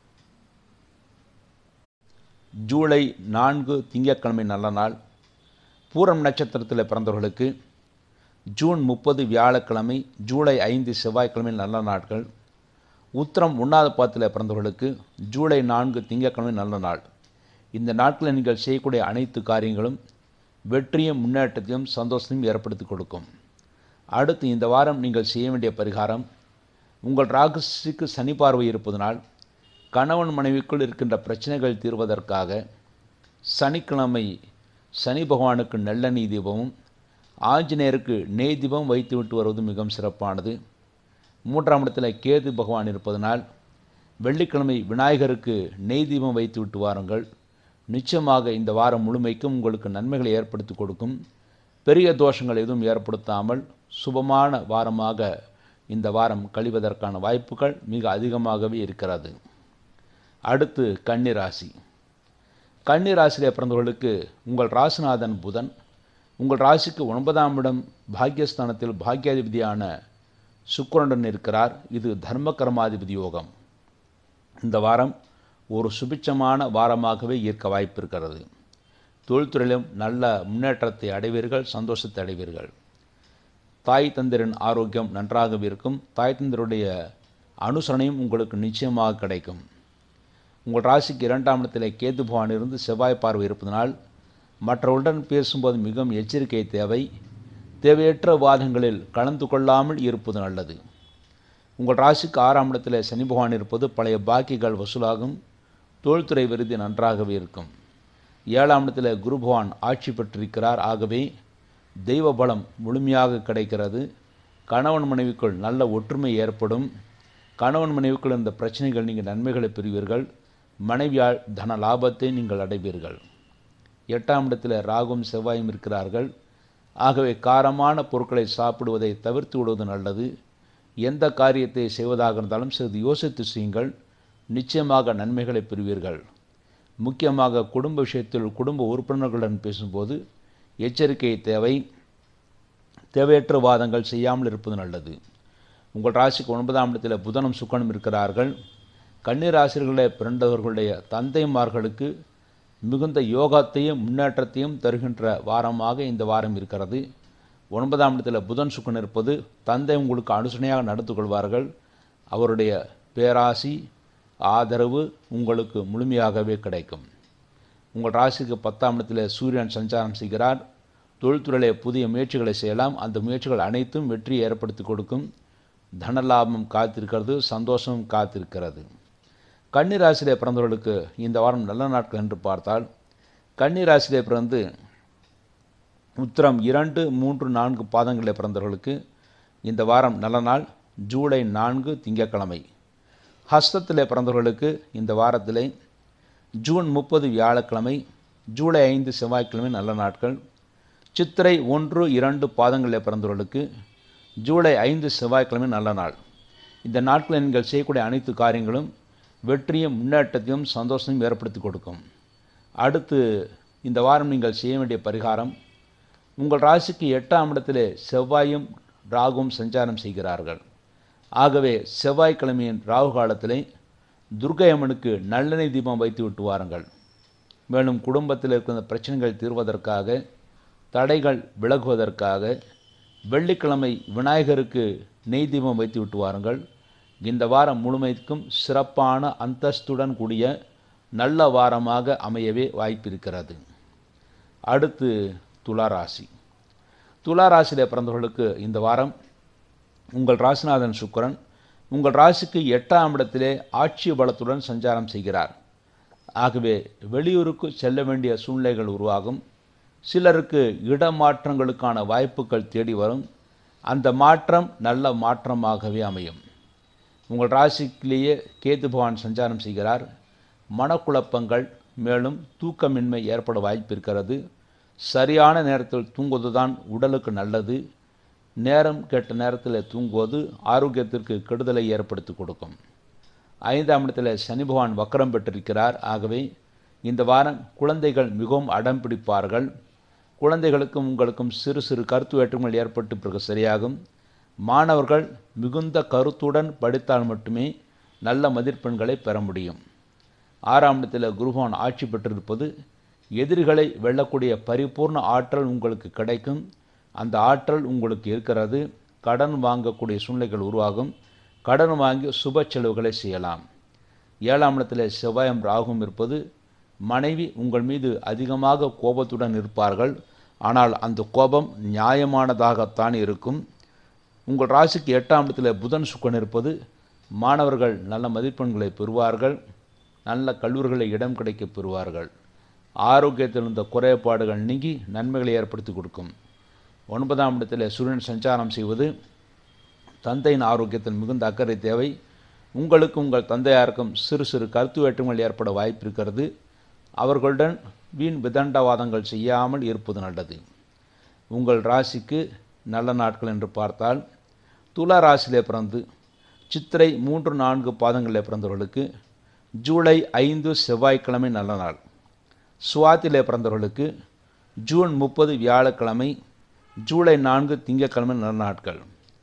B: ஜூலை நான்கு திங்கட்கிழமை நல்ல நாள் பூரம் நட்சத்திரத்தில் பிறந்தவர்களுக்கு ஜூன் முப்பது வியாழக்கிழமை ஜூலை ஐந்து செவ்வாய்க்கிழமை நல்ல நாட்கள் உத்திரம் உண்ணாத பாத்தில் பிறந்தவர்களுக்கு ஜூலை நான்கு திங்கட்கிழமை நல்ல நாள் இந்த நாட்களில் நீங்கள் செய்யக்கூடிய அனைத்து காரியங்களும் வெற்றியும் முன்னேற்றத்தையும் சந்தோஷத்தையும் ஏற்படுத்தி கொடுக்கும் அடுத்து இந்த வாரம் நீங்கள் செய்ய வேண்டிய பரிகாரம் உங்கள் ராகுசிக்கு சனி பார்வை இருப்பதனால் கணவன் மனைவிக்குள் இருக்கின்ற பிரச்சனைகள் தீர்வதற்காக சனிக்கிழமை சனி பகவானுக்கு நெல்லெண்ணெய் தீபமும் ஆஞ்சநேயருக்கு நெய் தீபம் வைத்து விட்டு வருவது மிகவும் சிறப்பானது மூன்றாம் இடத்தில் கேது பகவான் இருப்பதனால் வெள்ளிக்கிழமை விநாயகருக்கு நெய் தீபம் வைத்து விட்டு வாருங்கள் நிச்சயமாக இந்த வாரம் முழுமைக்கும் உங்களுக்கு நன்மைகளை ஏற்படுத்தி கொடுக்கும் பெரிய தோஷங்கள் எதுவும் ஏற்படுத்தாமல் சுபமான வாரமாக இந்த வாரம் கழிவதற்கான வாய்ப்புகள் மிக அதிகமாகவே இருக்கிறது அடுத்து கன்னிராசி கன்னிராசியிலே பிறந்தவர்களுக்கு உங்கள் ராசிநாதன் புதன் உங்கள் ராசிக்கு ஒன்பதாம் இடம் பாக்கியஸ்தானத்தில் பாக்கியாதிபதியான சுக்கிரனுடன் இருக்கிறார் இது தர்ம கர்மாதிபதி யோகம் இந்த வாரம் ஒரு சுபிட்சமான வாரமாகவே இருக்க வாய்ப்பு இருக்கிறது தொழில்துறையிலும் நல்ல முன்னேற்றத்தை அடைவீர்கள் சந்தோஷத்தை அடைவீர்கள் தாய் தந்திரின் ஆரோக்கியம் நன்றாகவே இருக்கும் தாய் தந்தருடைய அனுசரணையும் உங்களுக்கு நிச்சயமாக கிடைக்கும் உங்கள் ராசிக்கு இரண்டாம் இடத்தில் கேது பகவான் இருந்து செவ்வாய் பார்வை இருப்பதனால் மற்றவருடன் பேசும்போது மிகவும் எச்சரிக்கை தேவை தேவையற்ற வாதங்களில் கலந்து கொள்ளாமல் இருப்பது நல்லது உங்கள் ராசிக்கு ஆறாம் இடத்தில் சனி பகவான் இருப்பது பழைய பாக்கிகள் வசூலாகும் தொழில்துறை விருதி நன்றாகவே இருக்கும் ஏழாம் இடத்தில் குரு பகவான் ஆட்சி பெற்றிருக்கிறார் ஆகவே தெய்வ பலம் முழுமையாக கிடைக்கிறது கணவன் மனைவிக்குள் நல்ல ஒற்றுமை ஏற்படும் கணவன் மனைவிக்குள் இந்த பிரச்சனைகள் நீங்கள் நன்மைகளை பெறுவீர்கள் மனைவியால் தன லாபத்தை நீங்கள் அடைவீர்கள் எட்டாம் இடத்தில் ராகும் செவ்வாயும் இருக்கிறார்கள் ஆகவே காரமான பொருட்களை சாப்பிடுவதை தவிர்த்து விடுவது நல்லது எந்த காரியத்தை செய்வதாக இருந்தாலும் சிறிது யோசித்து செய்யுங்கள் நிச்சயமாக நன்மைகளை பெறுவீர்கள் முக்கியமாக குடும்ப விஷயத்தில் குடும்ப உறுப்பினர்களுடன் பேசும்போது எச்சரிக்கை தேவை தேவையற்ற வாதங்கள் செய்யாமல் இருப்பது நல்லது உங்கள் ராசிக்கு ஒன்பதாம் இடத்தில் புதனும் சுக்கனும் இருக்கிறார்கள் கண்ணீர் ராசிகளே பிறந்தவர்களுடைய தந்தைமார்களுக்கு மிகுந்த யோகத்தையும் முன்னேற்றத்தையும் தருகின்ற வாரமாக இந்த வாரம் இருக்கிறது ஒன்பதாம் இடத்தில் புதன் சுக்கன் இருப்பது தந்தை உங்களுக்கு அனுசரணையாக நடந்து கொள்வார்கள் அவருடைய பேராசி ஆதரவு உங்களுக்கு முழுமையாகவே கிடைக்கும் உங்கள் ராசிக்கு பத்தாம் இடத்தில் சூரியன் சஞ்சாரம் செய்கிறார் தொழில்துறையிலே புதிய முயற்சிகளை செய்யலாம் அந்த முயற்சிகள் அனைத்தும் வெற்றியை ஏற்படுத்தி கொடுக்கும் தனலாபம் காத்திருக்கிறது சந்தோஷமும் காத்திருக்கிறது கன்னிராசிலே பிறந்தவர்களுக்கு இந்த வாரம் நல்ல நாட்கள் என்று பார்த்தால் கன்னிராசிலே பிறந்து உத்திரம் இரண்டு மூன்று நான்கு பாதங்களில் பிறந்தவர்களுக்கு இந்த வாரம் நல்ல நாள் ஜூலை நான்கு திங்கட்கிழமை ஹஸ்தத்திலே பிறந்தவர்களுக்கு இந்த வாரத்திலே ஜூன் முப்பது வியாழக்கிழமை ஜூலை ஐந்து செவ்வாய்க்கிழமை நல்ல நாட்கள் சித்திரை ஒன்று இரண்டு பாதங்களில் பிறந்தவர்களுக்கு ஜூலை ஐந்து செவ்வாய்க்கிழமை நல்ல நாள் இந்த நாட்களில் நீங்கள் செய்யக்கூடிய அனைத்து காரியங்களும் வெற்றியும் முன்னேற்றத்தையும் சந்தோஷத்தையும் ஏற்படுத்தி கொடுக்கும் அடுத்து இந்த வாரம் நீங்கள் செய்ய வேண்டிய பரிகாரம் உங்கள் ராசிக்கு எட்டாம் இடத்திலே செவ்வாயும் ராகுவும் சஞ்சாரம் செய்கிறார்கள் ஆகவே செவ்வாய்க்கிழமையின் ராகு காலத்திலே துர்க்கை அம்மனுக்கு நல்லெண்ணெய் தீபம் வைத்து விட்டு வாருங்கள் மேலும் குடும்பத்தில் இருக்கிற பிரச்சனைகள் தீர்வதற்காக தடைகள் விலகுவதற்காக வெள்ளிக்கிழமை விநாயகருக்கு நெய் தீபம் வைத்து விட்டு வாருங்கள் இந்த வாரம் முழுமைக்கும் சிறப்பான அந்தஸ்துடன் கூடிய நல்ல வாரமாக அமையவே வாய்ப்பிருக்கிறது அடுத்து துளாராசி துளாராசியில் பிறந்தவர்களுக்கு இந்த வாரம் உங்கள் ராசிநாதன் சுக்கரன் உங்கள் ராசிக்கு எட்டாம் இடத்திலே ஆட்சி பலத்துடன் சஞ்சாரம் செய்கிறார் ஆகவே வெளியூருக்கு செல்ல வேண்டிய சூழ்நிலைகள் உருவாகும் சிலருக்கு இடமாற்றங்களுக்கான வாய்ப்புகள் தேடி வரும் அந்த மாற்றம் நல்ல மாற்றமாகவே அமையும் உங்கள் ராசிக்கிலேயே கேது பகவான் சஞ்சாரம் செய்கிறார் மனக்குழப்பங்கள் மேலும் தூக்கமின்மை ஏற்பட வாய்ப்பு இருக்கிறது சரியான நேரத்தில் தூங்குவதுதான் உடலுக்கு நல்லது நேரம் கெட்ட நேரத்தில் தூங்குவது ஆரோக்கியத்திற்கு கெடுதலை ஏற்படுத்தி கொடுக்கும் ஐந்தாம் இடத்தில் சனி பகவான் வக்கரம் பெற்றிருக்கிறார் ஆகவே இந்த வாரம் குழந்தைகள் மிகவும் அடம் பிடிப்பார்கள் குழந்தைகளுக்கும் உங்களுக்கும் சிறு சிறு கருத்து வேற்றுமைகள் ஏற்பட்டு பிறகு சரியாகும் மாணவர்கள் மிகுந்த கருத்துடன் படித்தால் மட்டுமே நல்ல மதிப்பெண்களை பெற முடியும் ஆறாம் இடத்தில் குருவான் ஆட்சி பெற்றிருப்பது எதிரிகளை வெல்லக்கூடிய பரிபூர்ண ஆற்றல் உங்களுக்கு கிடைக்கும் அந்த ஆற்றல் உங்களுக்கு இருக்கிறது கடன் வாங்கக்கூடிய சூழ்நிலைகள் உருவாகும் கடன் வாங்கி சுப செலவுகளை செய்யலாம் ஏழாம் இடத்தில் செவ்வாயம் ராகும் இருப்பது மனைவி உங்கள் மீது அதிகமாக கோபத்துடன் இருப்பார்கள் ஆனால் அந்த கோபம் நியாயமானதாகத்தான் இருக்கும் உங்கள் ராசிக்கு எட்டாம் இடத்தில் புதன் சுக்கன் இருப்பது மாணவர்கள் நல்ல மதிப்பெண்களை பெறுவார்கள் நல்ல கல்லூரிகளை இடம் கிடைக்க பெறுவார்கள் ஆரோக்கியத்தில் இருந்த குறைபாடுகள் நீங்கி நன்மைகளை ஏற்படுத்தி கொடுக்கும் ஒன்பதாம் இடத்தில் சூரியன் சஞ்சாரம் செய்வது தந்தையின் ஆரோக்கியத்தில் மிகுந்த அக்கறை தேவை உங்களுக்கு உங்கள் தந்தையாருக்கும் சிறு சிறு கருத்து வேற்றுமைகள் ஏற்பட வாய்ப்பு இருக்கிறது அவர்களுடன் வீண் விதண்டவாதங்கள் செய்யாமல் இருப்பது நல்லது உங்கள் ராசிக்கு நல்ல நாட்கள் என்று பார்த்தால் துலா ராசியிலே பிறந்து சித்திரை மூன்று நான்கு பாதங்களில் பிறந்தவர்களுக்கு ஜூலை ஐந்து செவ்வாய்க்கிழமை நல்ல நாள் சுவாத்திலே பிறந்தவர்களுக்கு ஜூன் முப்பது வியாழக்கிழமை ஜூலை நான்கு திங்கட்கிழமை நல்ல நாட்கள்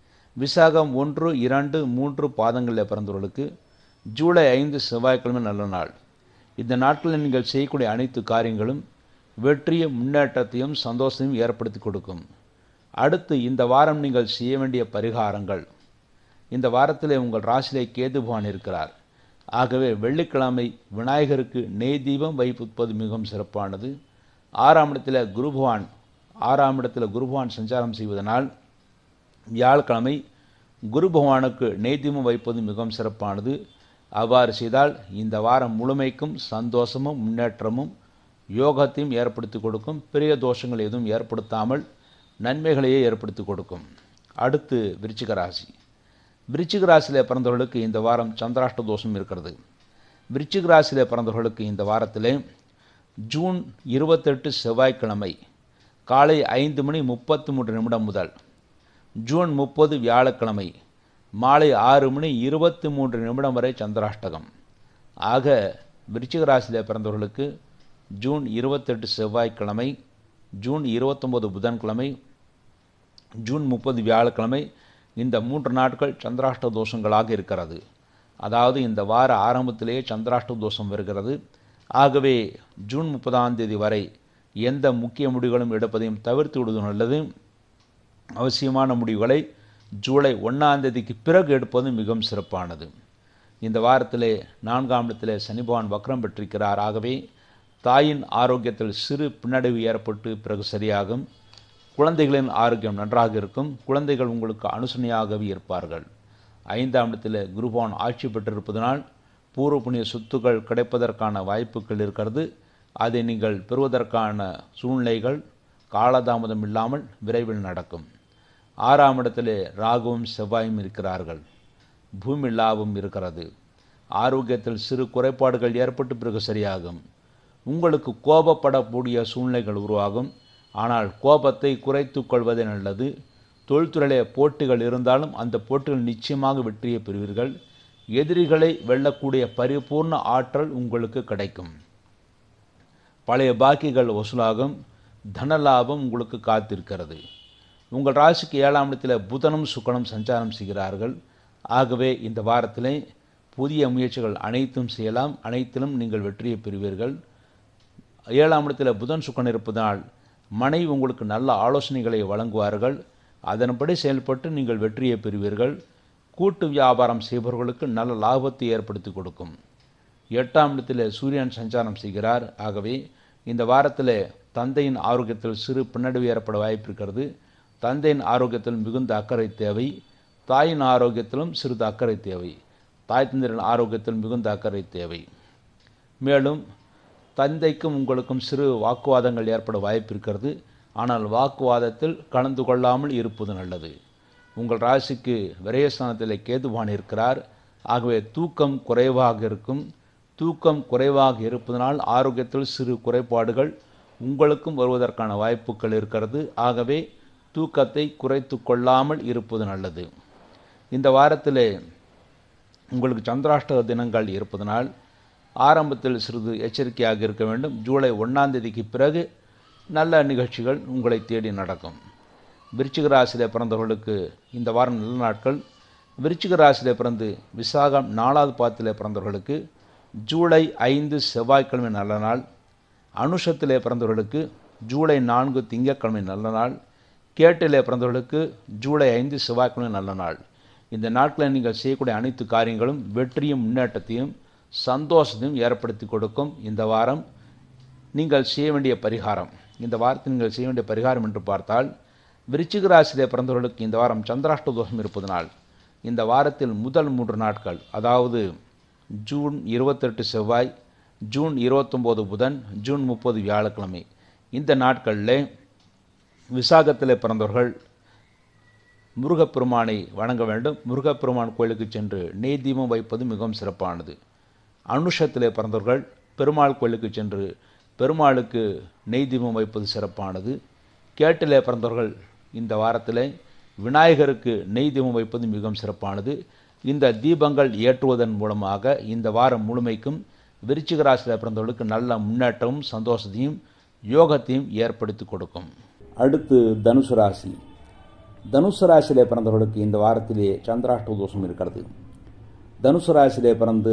B: விசாகம் ஒன்று இரண்டு மூன்று பாதங்களில் பிறந்தவர்களுக்கு ஜூலை ஐந்து செவ்வாய்க்கிழமை நல்ல நாள் இந்த நாட்களில் நீங்கள் செய்யக்கூடிய அனைத்து காரியங்களும் வெற்றியும் முன்னேற்றத்தையும் சந்தோஷத்தையும் ஏற்படுத்தி கொடுக்கும் அடுத்து இந்த வாரம் நீங்கள் செய்ய வேண்டிய பரிகாரங்கள் இந்த வாரத்திலே உங்கள் ராசியிலே கேது பகவான் இருக்கிறார் ஆகவே வெள்ளிக்கிழமை விநாயகருக்கு நெய் தீபம் வைப்பது மிகவும் சிறப்பானது ஆறாம் இடத்தில் குரு பகவான் ஆறாம் இடத்தில் குரு பகவான் சஞ்சாரம் செய்வதனால் வியாழக்கிழமை குரு பகவானுக்கு நெய் தீபம் வைப்பது மிகவும் சிறப்பானது அவ்வாறு செய்தால் இந்த வாரம் முழுமைக்கும் சந்தோஷமும் முன்னேற்றமும் யோகத்தையும் ஏற்படுத்தி கொடுக்கும் பெரிய தோஷங்கள் எதுவும் ஏற்படுத்தாமல் நன்மைகளையே ஏற்படுத்தி கொடுக்கும் அடுத்து விருச்சிக ராசி விருச்சிக ராசியில் பிறந்தவர்களுக்கு இந்த வாரம் சந்திராஷ்ட தோஷம் இருக்கிறது விருச்சிக ராசியில் பிறந்தவர்களுக்கு இந்த வாரத்திலே ஜூன் இருபத்தெட்டு செவ்வாய்க்கிழமை காலை ஐந்து மணி முப்பத்தி மூன்று நிமிடம் முதல் ஜூன் முப்பது வியாழக்கிழமை மாலை ஆறு மணி இருபத்தி மூன்று நிமிடம் வரை சந்திராஷ்டகம் ஆக விருச்சிக ராசியில் பிறந்தவர்களுக்கு ஜூன் இருபத்தெட்டு செவ்வாய்க்கிழமை ஜூன் இருபத்தொம்பது புதன்கிழமை ஜூன் முப்பது வியாழக்கிழமை இந்த மூன்று நாட்கள் சந்திராஷ்ட தோஷங்களாக இருக்கிறது அதாவது இந்த வார ஆரம்பத்திலேயே சந்திராஷ்ட தோஷம் வருகிறது ஆகவே ஜூன் முப்பதாம் தேதி வரை எந்த முக்கிய முடிவுகளும் எடுப்பதையும் தவிர்த்து விடுவது நல்லது அவசியமான முடிவுகளை ஜூலை ஒன்றாம் தேதிக்கு பிறகு எடுப்பது மிகவும் சிறப்பானது இந்த வாரத்திலே நான்காம் இடத்திலே சனி பகவான் வக்ரம் பெற்றிருக்கிறார் ஆகவே தாயின் ஆரோக்கியத்தில் சிறு பின்னடைவு ஏற்பட்டு பிறகு சரியாகும் குழந்தைகளின் ஆரோக்கியம் நன்றாக இருக்கும் குழந்தைகள் உங்களுக்கு அனுசரணையாகவே இருப்பார்கள் ஐந்தாம் இடத்தில் குருபான் ஆட்சி பெற்றிருப்பதனால் பூர்வ புண்ணிய சொத்துக்கள் கிடைப்பதற்கான வாய்ப்புகள் இருக்கிறது அதை நீங்கள் பெறுவதற்கான சூழ்நிலைகள் காலதாமதம் இல்லாமல் விரைவில் நடக்கும் ஆறாம் இடத்திலே ராகுவும் செவ்வாயும் இருக்கிறார்கள் பூமி லாபம் இருக்கிறது ஆரோக்கியத்தில் சிறு குறைபாடுகள் ஏற்பட்டு பிறகு சரியாகும் உங்களுக்கு கோபப்படக்கூடிய சூழ்நிலைகள் உருவாகும் ஆனால் கோபத்தை குறைத்து கொள்வதே நல்லது தொழில்துறையிலே போட்டிகள் இருந்தாலும் அந்த போட்டிகள் நிச்சயமாக வெற்றியை பெறுவீர்கள் எதிரிகளை வெல்லக்கூடிய பரிபூர்ண ஆற்றல் உங்களுக்கு கிடைக்கும் பழைய பாக்கிகள் வசூலாகும் தன லாபம் உங்களுக்கு காத்திருக்கிறது உங்கள் ராசிக்கு ஏழாம் இடத்தில் புதனும் சுக்கனும் சஞ்சாரம் செய்கிறார்கள் ஆகவே இந்த வாரத்திலே புதிய முயற்சிகள் அனைத்தும் செய்யலாம் அனைத்திலும் நீங்கள் வெற்றியை பெறுவீர்கள் ஏழாம் இடத்தில் புதன் சுக்கன் இருப்பதனால் மனைவி உங்களுக்கு நல்ல ஆலோசனைகளை வழங்குவார்கள் அதன்படி செயல்பட்டு நீங்கள் வெற்றியை பெறுவீர்கள் கூட்டு வியாபாரம் செய்பவர்களுக்கு நல்ல லாபத்தை ஏற்படுத்தி கொடுக்கும் எட்டாம் இடத்தில் சூரியன் சஞ்சாரம் செய்கிறார் ஆகவே இந்த வாரத்தில் தந்தையின் ஆரோக்கியத்தில் சிறு பின்னடைவு ஏற்பட வாய்ப்பு இருக்கிறது தந்தையின் ஆரோக்கியத்தில் மிகுந்த அக்கறை தேவை தாயின் ஆரோக்கியத்திலும் சிறிது அக்கறை தேவை தாய் தந்தையின் ஆரோக்கியத்தில் மிகுந்த அக்கறை தேவை மேலும் தந்தைக்கும் உங்களுக்கும் சிறு வாக்குவாதங்கள் ஏற்பட வாய்ப்பு இருக்கிறது ஆனால் வாக்குவாதத்தில் கலந்து கொள்ளாமல் இருப்பது நல்லது உங்கள் ராசிக்கு விரயஸ்தானத்தில் கேதுவான் இருக்கிறார் ஆகவே தூக்கம் குறைவாக இருக்கும் தூக்கம் குறைவாக இருப்பதனால் ஆரோக்கியத்தில் சிறு குறைபாடுகள் உங்களுக்கும் வருவதற்கான வாய்ப்புகள் இருக்கிறது ஆகவே தூக்கத்தை குறைத்து கொள்ளாமல் இருப்பது நல்லது இந்த வாரத்தில் உங்களுக்கு சந்திராஷ்டக தினங்கள் இருப்பதனால் ஆரம்பத்தில் சிறிது எச்சரிக்கையாக இருக்க வேண்டும் ஜூலை ஒன்றாம் தேதிக்கு பிறகு நல்ல நிகழ்ச்சிகள் உங்களை தேடி நடக்கும் விருச்சிக ராசியில் பிறந்தவர்களுக்கு இந்த வாரம் நல்ல நாட்கள் விருச்சிக ராசியில் பிறந்து விசாகம் நாலாவது பாதத்தில் பிறந்தவர்களுக்கு ஜூலை ஐந்து செவ்வாய்க்கிழமை நல்ல நாள் அனுஷத்திலே பிறந்தவர்களுக்கு ஜூலை நான்கு திங்கட்கிழமை நல்ல நாள் கேட்டிலே பிறந்தவர்களுக்கு ஜூலை ஐந்து செவ்வாய்க்கிழமை நல்ல நாள் இந்த நாட்களில் நீங்கள் செய்யக்கூடிய அனைத்து காரியங்களும் வெற்றியும் முன்னேற்றத்தையும் சந்தோஷத்தையும் ஏற்படுத்தி கொடுக்கும் இந்த வாரம் நீங்கள் செய்ய வேண்டிய பரிகாரம் இந்த வாரத்தில் நீங்கள் செய்ய வேண்டிய பரிகாரம் என்று பார்த்தால் விருச்சிக ராசியிலே பிறந்தவர்களுக்கு இந்த வாரம் சந்திராஷ்ட தோஷம் இருப்பதனால் இந்த வாரத்தில் முதல் மூன்று நாட்கள் அதாவது ஜூன் இருபத்தெட்டு செவ்வாய் ஜூன் இருபத்தொம்போது புதன் ஜூன் முப்பது வியாழக்கிழமை இந்த நாட்களில் விசாகத்தில் பிறந்தவர்கள் முருகப்பெருமானை வணங்க வேண்டும் முருகப்பெருமான் கோயிலுக்கு சென்று நெய் தீபம் வைப்பது மிகவும் சிறப்பானது அனுஷத்திலே பிறந்தவர்கள் பெருமாள் கோயிலுக்கு சென்று பெருமாளுக்கு நெய் தீபம் வைப்பது சிறப்பானது கேட்டிலே பிறந்தவர்கள் இந்த வாரத்தில் விநாயகருக்கு நெய் தீபம் வைப்பது மிகவும் சிறப்பானது இந்த தீபங்கள் ஏற்றுவதன் மூலமாக இந்த வாரம் முழுமைக்கும் விருச்சிக ராசியில் பிறந்தவர்களுக்கு நல்ல முன்னேற்றமும் சந்தோஷத்தையும் யோகத்தையும் ஏற்படுத்தி கொடுக்கும்
A: அடுத்து தனுசு ராசி தனுசு ராசியிலே பிறந்தவர்களுக்கு இந்த வாரத்திலே சந்திராஷ்ட தோஷம் இருக்கிறது தனுசு ராசியிலே பிறந்து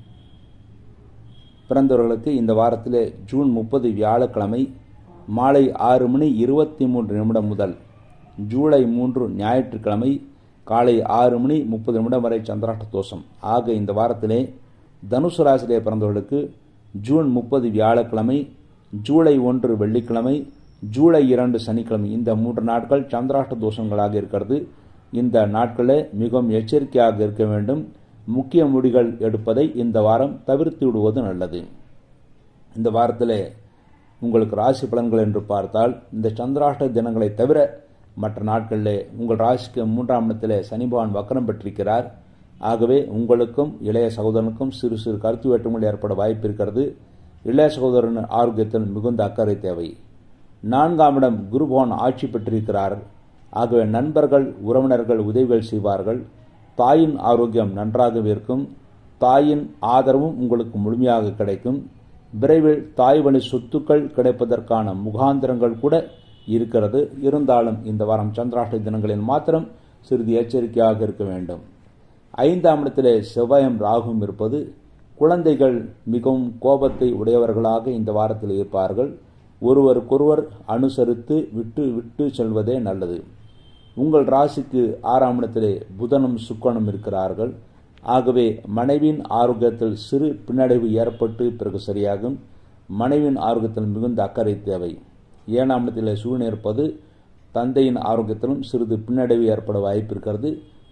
A: பிறந்தவர்களுக்கு இந்த வாரத்திலே ஜூன் முப்பது வியாழக்கிழமை மாலை ஆறு மணி இருபத்தி மூன்று நிமிடம் முதல் ஜூலை மூன்று ஞாயிற்றுக்கிழமை காலை ஆறு மணி முப்பது நிமிடம் வரை சந்திராஷ்ட தோஷம் ஆக இந்த வாரத்திலே தனுசு ராசியிலே பிறந்தவர்களுக்கு ஜூன் முப்பது வியாழக்கிழமை ஜூலை ஒன்று வெள்ளிக்கிழமை ஜூலை இரண்டு சனிக்கிழமை இந்த மூன்று நாட்கள் சந்திராஷ்ட தோஷங்களாக இருக்கிறது இந்த நாட்களில் மிகவும் எச்சரிக்கையாக இருக்க வேண்டும் முக்கிய முடிகள் எடுப்பதை இந்த வாரம் தவிர்த்து விடுவது நல்லது இந்த வாரத்தில் உங்களுக்கு ராசி பலன்கள் என்று பார்த்தால் இந்த சந்திராஷ்ட தினங்களை தவிர மற்ற நாட்களில் உங்கள் ராசிக்கு மூன்றாம் இடத்தில் சனி பகவான் வக்கரம் பெற்றிருக்கிறார் ஆகவே உங்களுக்கும் இளைய சகோதரனுக்கும் சிறு சிறு கருத்து வேற்றுமைகள் ஏற்பட வாய்ப்பு இருக்கிறது இளைய சகோதரன் ஆரோக்கியத்தில் மிகுந்த அக்கறை தேவை நான்காம் இடம் குருபவன் ஆட்சி பெற்றிருக்கிறார் ஆகவே நண்பர்கள் உறவினர்கள் உதவிகள் செய்வார்கள் தாயின் ஆரோக்கியம் நன்றாகவே இருக்கும் தாயின் ஆதரவும் உங்களுக்கு முழுமையாக கிடைக்கும் விரைவில் தாய் வழி சொத்துக்கள் கிடைப்பதற்கான முகாந்திரங்கள் கூட இருக்கிறது இருந்தாலும் இந்த வாரம் சந்திராஷ்ட தினங்களில் மாத்திரம் சிறிது எச்சரிக்கையாக இருக்க வேண்டும் ஐந்தாம் இடத்திலே செவ்வாயம் ராகும் இருப்பது குழந்தைகள் மிகவும் கோபத்தை உடையவர்களாக இந்த வாரத்தில் இருப்பார்கள் ஒருவருக்கொருவர் அனுசரித்து விட்டு விட்டு செல்வதே நல்லது உங்கள் ராசிக்கு ஆறாம் இடத்திலே புதனும் சுக்கனும் இருக்கிறார்கள் ஆகவே மனைவியின் ஆரோக்கியத்தில் சிறு பின்னடைவு ஏற்பட்டு பிறகு சரியாகும் மனைவியின் ஆரோக்கியத்தில் மிகுந்த அக்கறை தேவை ஏழாம் இடத்தில் சூழ்நிலை இருப்பது தந்தையின் ஆரோக்கியத்திலும் சிறிது பின்னடைவு ஏற்பட வாய்ப்பு இருக்கிறது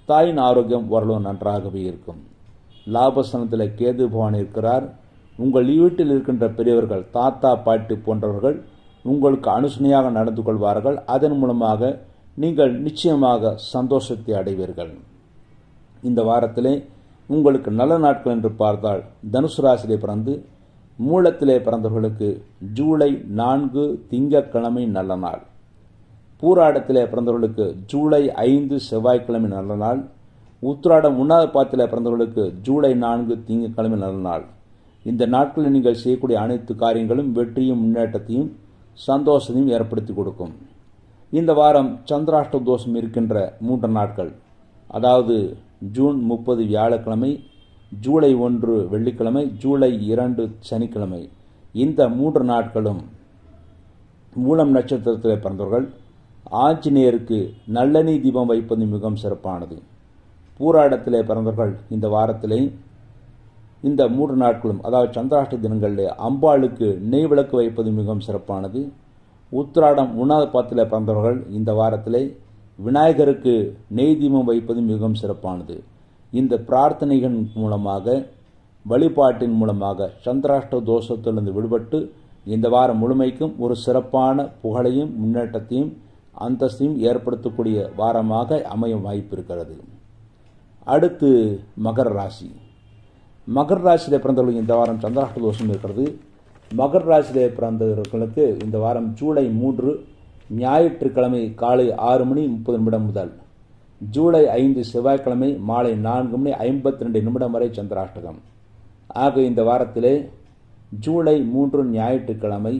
A: தாயின் ஆரோக்கியம் ஓரளவு நன்றாகவே இருக்கும் லாபஸ்தானத்தில் கேது பகவான் இருக்கிறார் உங்கள் வீட்டில் இருக்கின்ற பெரியவர்கள் தாத்தா பாட்டி போன்றவர்கள் உங்களுக்கு அனுசனையாக நடந்து கொள்வார்கள் அதன் மூலமாக நீங்கள் நிச்சயமாக சந்தோஷத்தை அடைவீர்கள் இந்த வாரத்திலே உங்களுக்கு நல்ல நாட்கள் என்று பார்த்தால் தனுசு ராசியிலே பிறந்து மூலத்திலே பிறந்தவர்களுக்கு ஜூலை நான்கு திங்கட்கிழமை நல்ல நாள் பூராடத்திலே பிறந்தவர்களுக்கு ஜூலை ஐந்து செவ்வாய்க்கிழமை நல்ல நாள் உத்திராடம் உண்ணாத பாத்திலே பிறந்தவர்களுக்கு ஜூலை நான்கு திங்கட்கிழமை நல்ல நாள் இந்த நாட்களில் நீங்கள் செய்யக்கூடிய அனைத்து காரியங்களும் வெற்றியும் முன்னேற்றத்தையும் சந்தோஷத்தையும் ஏற்படுத்தி கொடுக்கும் இந்த வாரம் சந்திராஷ்ட தோஷம் இருக்கின்ற மூன்று நாட்கள் அதாவது ஜூன் முப்பது வியாழக்கிழமை ஜூலை ஒன்று வெள்ளிக்கிழமை ஜூலை இரண்டு சனிக்கிழமை இந்த மூன்று நாட்களும் மூலம் நட்சத்திரத்தில் பிறந்தவர்கள் ஆஞ்சநேயருக்கு நல்லெண்ணெய் தீபம் வைப்பது மிகவும் சிறப்பானது பூராடத்திலே பிறந்தவர்கள் இந்த வாரத்திலே இந்த மூன்று நாட்களும் அதாவது சந்திராஷ்ட தினங்களில் அம்பாளுக்கு நெய் விளக்கு வைப்பது மிகவும் சிறப்பானது உத்திராடம் உண்ணாத பாத்திலே பிறந்தவர்கள் இந்த வாரத்திலே விநாயகருக்கு நெய் தீபம் வைப்பது மிகவும் சிறப்பானது இந்த பிரார்த்தனைகள் மூலமாக வழிபாட்டின் மூலமாக சந்திராஷ்ட தோஷத்திலிருந்து விடுபட்டு இந்த வாரம் முழுமைக்கும் ஒரு சிறப்பான புகழையும் முன்னேற்றத்தையும் அந்தஸ்தையும் ஏற்படுத்தக்கூடிய வாரமாக அமையும் வாய்ப்பு இருக்கிறது அடுத்து மகர ராசி மகர ராசியில் பிறந்தவர்களுக்கு இந்த வாரம் சந்திராஷ்ட தோஷம் இருக்கிறது மகர ராசியிலே பிறந்தவர்களுக்கு இந்த வாரம் ஜூலை மூன்று ஞாயிற்றுக்கிழமை காலை ஆறு மணி முப்பது நிமிடம் முதல் ஜூலை ஐந்து செவ்வாய்க்கிழமை மாலை நான்கு மணி ஐம்பத்தி ரெண்டு நிமிடம் வரை சந்திராஷ்டகம் ஆக இந்த வாரத்திலே ஜூலை மூன்று ஞாயிற்றுக்கிழமை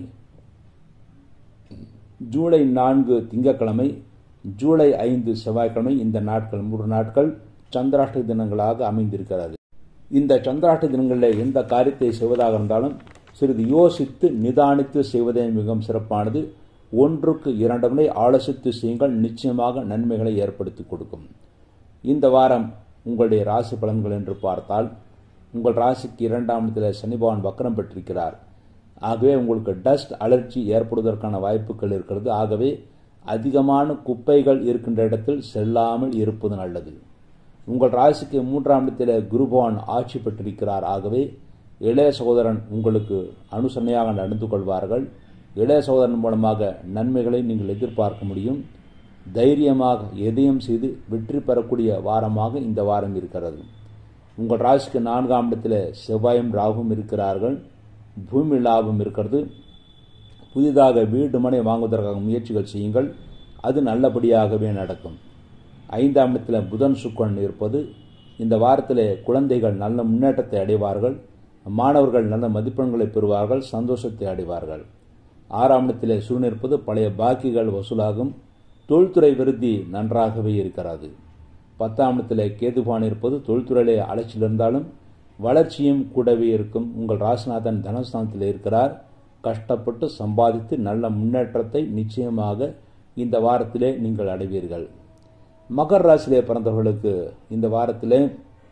A: ஜூலை நான்கு திங்கட்கிழமை ஜூலை ஐந்து செவ்வாய்க்கிழமை இந்த நாட்கள் மூன்று நாட்கள் சந்திராஷ்ட தினங்களாக அமைந்திருக்கிறது இந்த சந்திராஷ்ட தினங்களில் எந்த காரியத்தை செய்வதாக இருந்தாலும் சிறிது யோசித்து நிதானித்து செய்வதே மிகவும் சிறப்பானது ஒன்றுக்கு இரண்டு முறை ஆலோசித்து செய்யுங்கள் நிச்சயமாக நன்மைகளை ஏற்படுத்தி கொடுக்கும் இந்த வாரம் உங்களுடைய ராசி பலன்கள் என்று பார்த்தால் உங்கள் ராசிக்கு இரண்டாம் இடத்தில் சனி பகவான் வக்கரம் பெற்றிருக்கிறார் ஆகவே உங்களுக்கு டஸ்ட் அலர்ஜி ஏற்படுவதற்கான வாய்ப்புகள் இருக்கிறது ஆகவே அதிகமான குப்பைகள் இருக்கின்ற இடத்தில் செல்லாமல் இருப்பது நல்லது உங்கள் ராசிக்கு மூன்றாம் இடத்தில் குரு பகவான் ஆட்சி பெற்றிருக்கிறார் ஆகவே இளைய சகோதரன் உங்களுக்கு அனுசரணையாக நடந்து கொள்வார்கள் இளைய சகோதரன் மூலமாக நன்மைகளை நீங்கள் எதிர்பார்க்க முடியும் தைரியமாக எதையும் செய்து வெற்றி பெறக்கூடிய வாரமாக இந்த வாரம் இருக்கிறது உங்கள் ராசிக்கு நான்காம் இடத்தில் செவ்வாயும் ராகும் இருக்கிறார்கள் பூமி லாபம் இருக்கிறது புதிதாக வீடு மனை வாங்குவதற்காக முயற்சிகள் செய்யுங்கள் அது நல்லபடியாகவே நடக்கும் ஐந்தாம் இடத்தில் புதன் சுக்கன் இருப்பது இந்த வாரத்தில் குழந்தைகள் நல்ல முன்னேற்றத்தை அடைவார்கள் மாணவர்கள் நல்ல மதிப்பெண்களை பெறுவார்கள் சந்தோஷத்தை அடைவார்கள் ஆறாம் இடத்திலே சூழ்நிலை இருப்பது பழைய பாக்கிகள் வசூலாகும் தொழில்துறை விருத்தி நன்றாகவே இருக்கிறது பத்தாம் இடத்திலே கேதுபான் இருப்பது தொழில்துறையிலே அலைச்சல் இருந்தாலும் வளர்ச்சியும் கூடவே இருக்கும் உங்கள் ராசிநாதன் தனஸ்தானத்தில் இருக்கிறார் கஷ்டப்பட்டு சம்பாதித்து நல்ல முன்னேற்றத்தை நிச்சயமாக இந்த வாரத்திலே நீங்கள் அடைவீர்கள் மகர் ராசியிலே பிறந்தவர்களுக்கு இந்த வாரத்திலே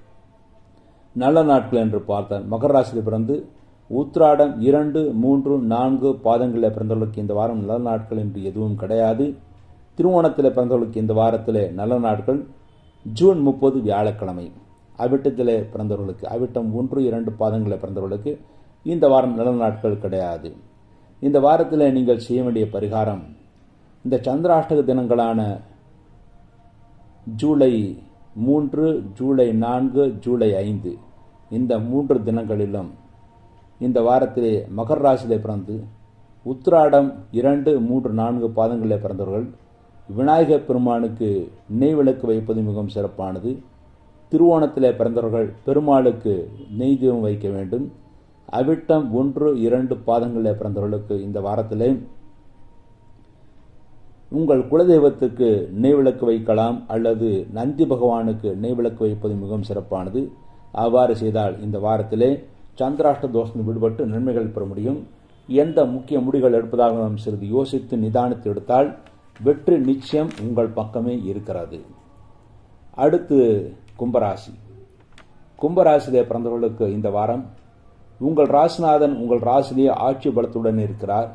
A: நல்ல நாட்கள் என்று பார்த்தால் மகர ராசியில் பிறந்து உத்ராடம் இரண்டு மூன்று நான்கு பாதங்களில் பிறந்தவர்களுக்கு இந்த வாரம் நல்ல நாட்கள் என்று எதுவும் கிடையாது திருவோணத்தில் பிறந்தவர்களுக்கு இந்த வாரத்தில் நல்ல நாட்கள் ஜூன் முப்பது வியாழக்கிழமை அவிட்டத்தில் பிறந்தவர்களுக்கு அவிட்டம் ஒன்று இரண்டு பாதங்களில் பிறந்தவர்களுக்கு இந்த வாரம் நல்ல நாட்கள் கிடையாது இந்த வாரத்தில் நீங்கள் செய்ய வேண்டிய பரிகாரம் இந்த சந்திராஷ்டக தினங்களான ஜூலை மூன்று ஜூலை நான்கு ஜூலை ஐந்து இந்த மூன்று தினங்களிலும் இந்த வாரத்திலே மகர ராசியிலே பிறந்து உத்திராடம் இரண்டு மூன்று நான்கு பாதங்களிலே பிறந்தவர்கள் விநாயகர் பெருமானுக்கு நெய் விளக்கு வைப்பது மிகவும் சிறப்பானது திருவோணத்திலே பிறந்தவர்கள் பெருமாளுக்கு நெய் தீபம் வைக்க வேண்டும் அவிட்டம் ஒன்று இரண்டு பாதங்களிலே பிறந்தவர்களுக்கு இந்த வாரத்திலே உங்கள் குலதெய்வத்துக்கு நெய் விளக்கு வைக்கலாம் அல்லது நந்தி பகவானுக்கு நெய் விளக்கு வைப்பது மிகவும் சிறப்பானது அவ்வாறு செய்தால் இந்த வாரத்திலே சந்திராஷ்ட தோஷம் விடுபட்டு நன்மைகள் பெற முடியும் எந்த முக்கிய முடிவுகள் எடுப்பதாக நாம் சிறிது யோசித்து நிதானித்து எடுத்தால் வெற்றி நிச்சயம் உங்கள் பக்கமே இருக்கிறது அடுத்து கும்பராசி கும்பராசியிலே பிறந்தவர்களுக்கு இந்த வாரம் உங்கள் ராசிநாதன் உங்கள் ராசிலேயே ஆட்சி பலத்துடன் இருக்கிறார்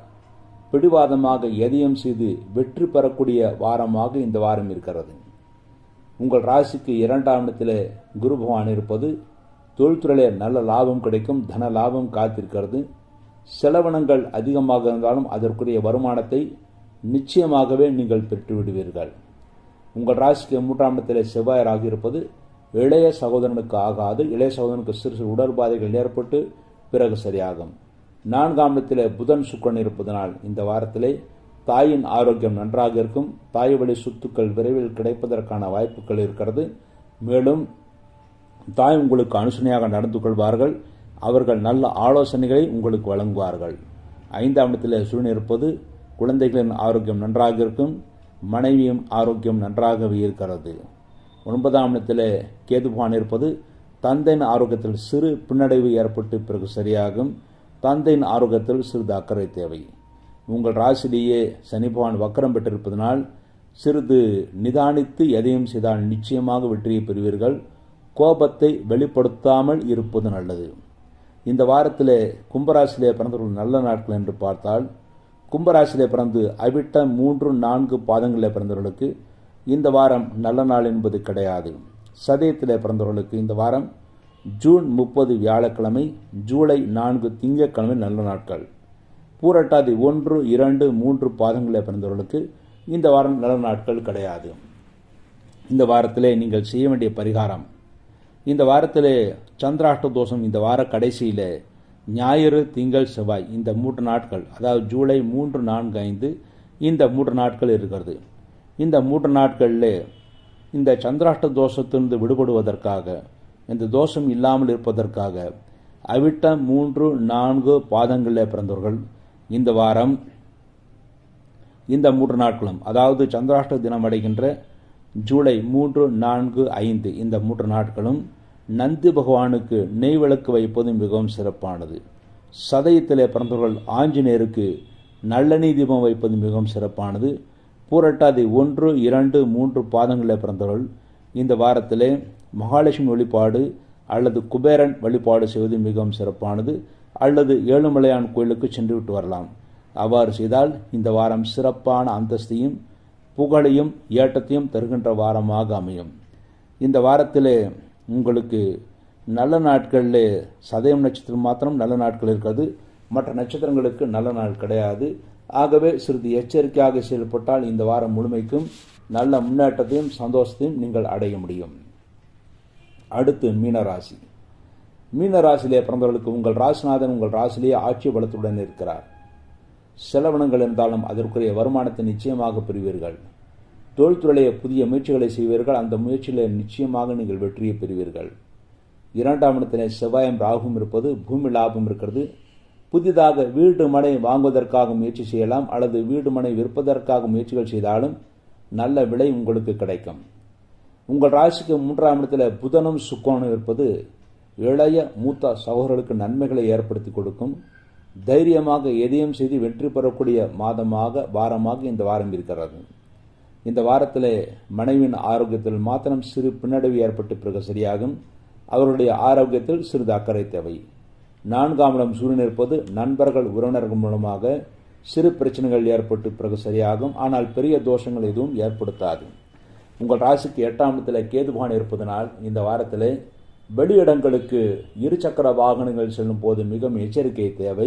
A: பிடிவாதமாக எதையும் செய்து வெற்றி பெறக்கூடிய வாரமாக இந்த வாரம் இருக்கிறது உங்கள் ராசிக்கு இரண்டாம் இடத்திலே குரு பகவான் இருப்பது தொழில்துறையிலே நல்ல லாபம் கிடைக்கும் தன லாபம் காத்திருக்கிறது செலவினங்கள் அதிகமாக இருந்தாலும் அதற்குரிய வருமானத்தை நிச்சயமாகவே நீங்கள் பெற்றுவிடுவீர்கள் உங்கள் ராசிக்கு மூன்றாம் இடத்திலே செவ்வாயராக இருப்பது இளைய சகோதரனுக்கு ஆகாது இளைய சகோதரனுக்கு சிறு சிறு உடற்பாதைகள் ஏற்பட்டு பிறகு சரியாகும் நான்காம் இடத்திலே புதன் சுக்கரன் இருப்பதனால் இந்த வாரத்திலே தாயின் ஆரோக்கியம் நன்றாக இருக்கும் தாய் வழி சொத்துக்கள் விரைவில் கிடைப்பதற்கான வாய்ப்புகள் இருக்கிறது மேலும் தாய் உங்களுக்கு அனுசனையாக நடந்து கொள்வார்கள் அவர்கள் நல்ல ஆலோசனைகளை உங்களுக்கு வழங்குவார்கள் ஐந்தாம் இடத்தில் சூழ்நிலை இருப்பது குழந்தைகளின் ஆரோக்கியம் நன்றாக இருக்கும் மனைவியும் ஆரோக்கியம் நன்றாகவே இருக்கிறது ஒன்பதாம் இடத்தில் கேதுபான் இருப்பது தந்தையின் ஆரோக்கியத்தில் சிறு பின்னடைவு ஏற்பட்டு பிறகு சரியாகும் தந்தையின் ஆரோக்கியத்தில் சிறிது அக்கறை தேவை உங்கள் ராசிலேயே சனி பகவான் வக்கரம் பெற்றிருப்பதனால் சிறிது நிதானித்து எதையும் செய்தால் நிச்சயமாக வெற்றியை பெறுவீர்கள் கோபத்தை வெளிப்படுத்தாமல் இருப்பது நல்லது இந்த வாரத்திலே கும்பராசிலே பிறந்தவர்கள் நல்ல நாட்கள் என்று பார்த்தால் கும்பராசிலே பிறந்து அவிட்ட மூன்று நான்கு பாதங்களிலே பிறந்தவர்களுக்கு இந்த வாரம் நல்ல நாள் என்பது கிடையாது சதயத்திலே பிறந்தவர்களுக்கு இந்த வாரம் ஜூன் முப்பது வியாழக்கிழமை ஜூலை நான்கு திங்கட்கிழமை நல்ல நாட்கள் பூரட்டாதி ஒன்று இரண்டு மூன்று பாதங்களில் பிறந்தவர்களுக்கு இந்த வாரம் நல்ல நாட்கள் கிடையாது இந்த வாரத்திலே நீங்கள் செய்ய வேண்டிய பரிகாரம் இந்த வாரத்திலே சந்திராஷ்ட தோஷம் இந்த வார கடைசியில் ஞாயிறு திங்கள் செவ்வாய் இந்த மூன்று நாட்கள் அதாவது ஜூலை மூன்று நான்கு ஐந்து இந்த மூன்று நாட்கள் இருக்கிறது இந்த மூன்று நாட்களில் இந்த சந்திராஷ்ட தோஷத்திலிருந்து விடுபடுவதற்காக இந்த தோஷம் இல்லாமல் இருப்பதற்காக அவிட்ட மூன்று நான்கு பாதங்களில் பிறந்தவர்கள் இந்த வாரம் இந்த மூன்று நாட்களும் அதாவது சந்திராஷ்ட தினம் அடைகின்ற ஜூலை மூன்று நான்கு ஐந்து இந்த மூன்று நாட்களும் நந்தி பகவானுக்கு நெய் விளக்கு வைப்பது மிகவும் சிறப்பானது சதயத்திலே பிறந்தவர்கள் ஆஞ்சநேயருக்கு நல்லெண்ணெய் தீபம் வைப்பது மிகவும் சிறப்பானது பூரட்டாதி ஒன்று இரண்டு மூன்று பாதங்களில் பிறந்தவர்கள் இந்த வாரத்திலே மகாலட்சுமி வழிபாடு அல்லது குபேரன் வழிபாடு செய்வது மிகவும் சிறப்பானது அல்லது ஏழுமலையான் கோயிலுக்கு சென்று விட்டு வரலாம் அவ்வாறு செய்தால் இந்த வாரம் சிறப்பான அந்தஸ்தையும் புகழையும் ஏற்றத்தையும் தருகின்ற வாரமாக அமையும் இந்த வாரத்திலே உங்களுக்கு நல்ல நாட்களில் சதயம் நட்சத்திரம் மாத்திரம் நல்ல நாட்கள் இருக்கிறது மற்ற நட்சத்திரங்களுக்கு நல்ல நாள் கிடையாது ஆகவே சிறிது எச்சரிக்கையாக செயல்பட்டால் இந்த வாரம் முழுமைக்கும் நல்ல முன்னேற்றத்தையும் சந்தோஷத்தையும் நீங்கள் அடைய முடியும் அடுத்து மீனராசி மீனராசியிலே பிறந்தவர்களுக்கு உங்கள் ராசிநாதன் உங்கள் ராசிலேயே ஆட்சி பலத்துடன் இருக்கிறார் செலவினங்கள் இருந்தாலும் அதற்குரிய வருமானத்தை நிச்சயமாக பெறுவீர்கள் தொழில்துறையிலே புதிய முயற்சிகளை செய்வீர்கள் அந்த முயற்சியிலே நிச்சயமாக நீங்கள் வெற்றியை பெறுவீர்கள் இரண்டாம் இடத்திலே செவ்வாயம் ராகும் இருப்பது பூமி லாபம் இருக்கிறது புதிதாக வீடு மனை வாங்குவதற்காக முயற்சி செய்யலாம் அல்லது வீடு மனை விற்பதற்காக முயற்சிகள் செய்தாலும் நல்ல விலை உங்களுக்கு கிடைக்கும் உங்கள் ராசிக்கு மூன்றாம் இடத்துல புதனும் சுக்கோனும் இருப்பது இளைய மூத்த சகோதரர்களுக்கு நன்மைகளை ஏற்படுத்தி கொடுக்கும் தைரியமாக எதையும் செய்து வெற்றி பெறக்கூடிய மாதமாக வாரமாக இந்த வாரம் இருக்கிறது இந்த வாரத்திலே மனைவியின் ஆரோக்கியத்தில் மாத்திரம் சிறு பின்னடைவு ஏற்பட்டு பிறகு சரியாகும் அவருடைய ஆரோக்கியத்தில் சிறிது அக்கறை தேவை நான்காம் இடம் சூரியன் இருப்பது நண்பர்கள் உறவினர்கள் மூலமாக சிறு பிரச்சனைகள் ஏற்பட்டு பிறகு சரியாகும் ஆனால் பெரிய தோஷங்கள் எதுவும் ஏற்படுத்தாது உங்கள் ராசிக்கு எட்டாம் இடத்தில் கேதுபான் இருப்பதனால் இந்த வாரத்தில் வெளியிடங்களுக்கு இருசக்கர வாகனங்கள் செல்லும் போது மிகவும் எச்சரிக்கை தேவை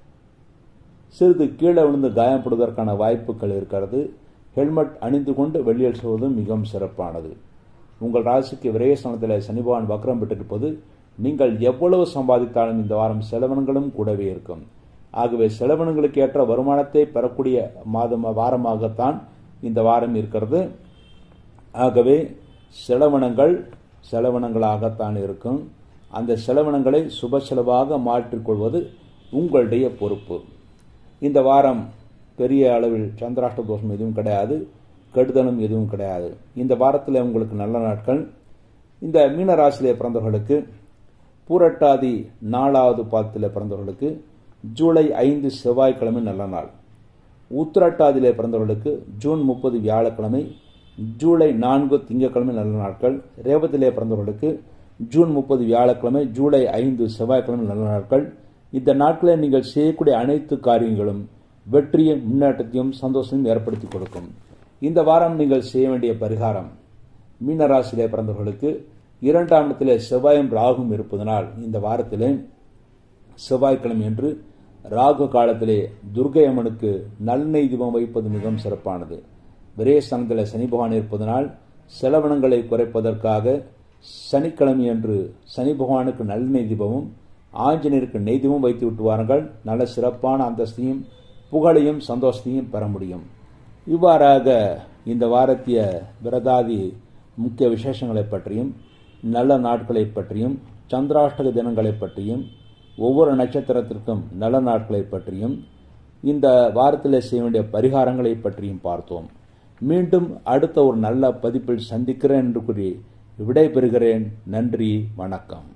A: சிறிது கீழே விழுந்து காயப்படுவதற்கான வாய்ப்புகள் இருக்கிறது ஹெல்மெட் அணிந்து கொண்டு வெளியில் செல்வதும் மிகவும் சிறப்பானது உங்கள் ராசிக்கு விரயஸ்தானத்தில் சனிபகவான் வக்ரம் பெற்றிருப்பது நீங்கள் எவ்வளவு சம்பாதித்தாலும் இந்த வாரம் செலவினங்களும் கூடவே இருக்கும் ஆகவே செலவினங்களுக்கு ஏற்ற வருமானத்தை பெறக்கூடிய மாதம் வாரமாகத்தான் இந்த வாரம் இருக்கிறது ஆகவே செலவினங்கள் செலவினங்களாகத்தான் இருக்கும் அந்த செலவினங்களை சுப செலவாக மாற்றிக்கொள்வது உங்களுடைய பொறுப்பு இந்த வாரம் பெரிய அளவில் சந்திராஷ்ட தோஷம் எதுவும் கிடையாது கெடுதலும் எதுவும் கிடையாது இந்த வாரத்தில் உங்களுக்கு நல்ல நாட்கள் இந்த மீனராசியிலே பிறந்தவர்களுக்கு பூரட்டாதி நாலாவது பாதத்தில் பிறந்தவர்களுக்கு ஜூலை ஐந்து செவ்வாய்க்கிழமை நல்ல நாள் உத்திரட்டாதியிலே பிறந்தவர்களுக்கு ஜூன் முப்பது வியாழக்கிழமை ஜூலை நான்கு திங்கட்கிழமை நல்ல நாட்கள் ரேவத்திலே பிறந்தவர்களுக்கு ஜூன் முப்பது வியாழக்கிழமை ஜூலை ஐந்து செவ்வாய்க்கிழமை நல்ல நாட்கள் இந்த நாட்களில் நீங்கள் செய்யக்கூடிய அனைத்து காரியங்களும் வெற்றியும் முன்னேற்றத்தையும் சந்தோஷத்தையும் ஏற்படுத்தி கொடுக்கும் இந்த வாரம் நீங்கள் செய்ய வேண்டிய பரிகாரம் மீனராசியிலே பிறந்தவர்களுக்கு இரண்டாம் இடத்திலே செவ்வாயும் ராகும் இருப்பதனால் இந்த வாரத்திலே செவ்வாய்க்கிழமை என்று ராகு காலத்திலே துர்கை அம்மனுக்கு நல்லெண்ணெய் தீபம் வைப்பது மிகவும் சிறப்பானது விரயஸ்தானத்தில் சனி பகவான் இருப்பதனால் செலவினங்களை குறைப்பதற்காக சனிக்கிழமை அன்று சனி பகவானுக்கு நல்லெண்ணெய் தீபமும் ஆஞ்சநேயருக்கு நெய் தீபம் வைத்து விட்டு வாருங்கள் நல்ல சிறப்பான அந்தஸ்தையும் புகழையும் சந்தோஷத்தையும் பெற முடியும் இவ்வாறாக இந்த வாரத்திய விரதாதி முக்கிய விசேஷங்களை பற்றியும் நல்ல நாட்களை பற்றியும் சந்திராஷ்டக தினங்களை பற்றியும் ஒவ்வொரு நட்சத்திரத்திற்கும் நல்ல நாட்களை பற்றியும் இந்த வாரத்தில் செய்ய வேண்டிய பரிகாரங்களை பற்றியும் பார்த்தோம் மீண்டும் அடுத்த ஒரு நல்ல பதிப்பில் சந்திக்கிறேன் என்று கூறி விடைபெறுகிறேன் நன்றி வணக்கம்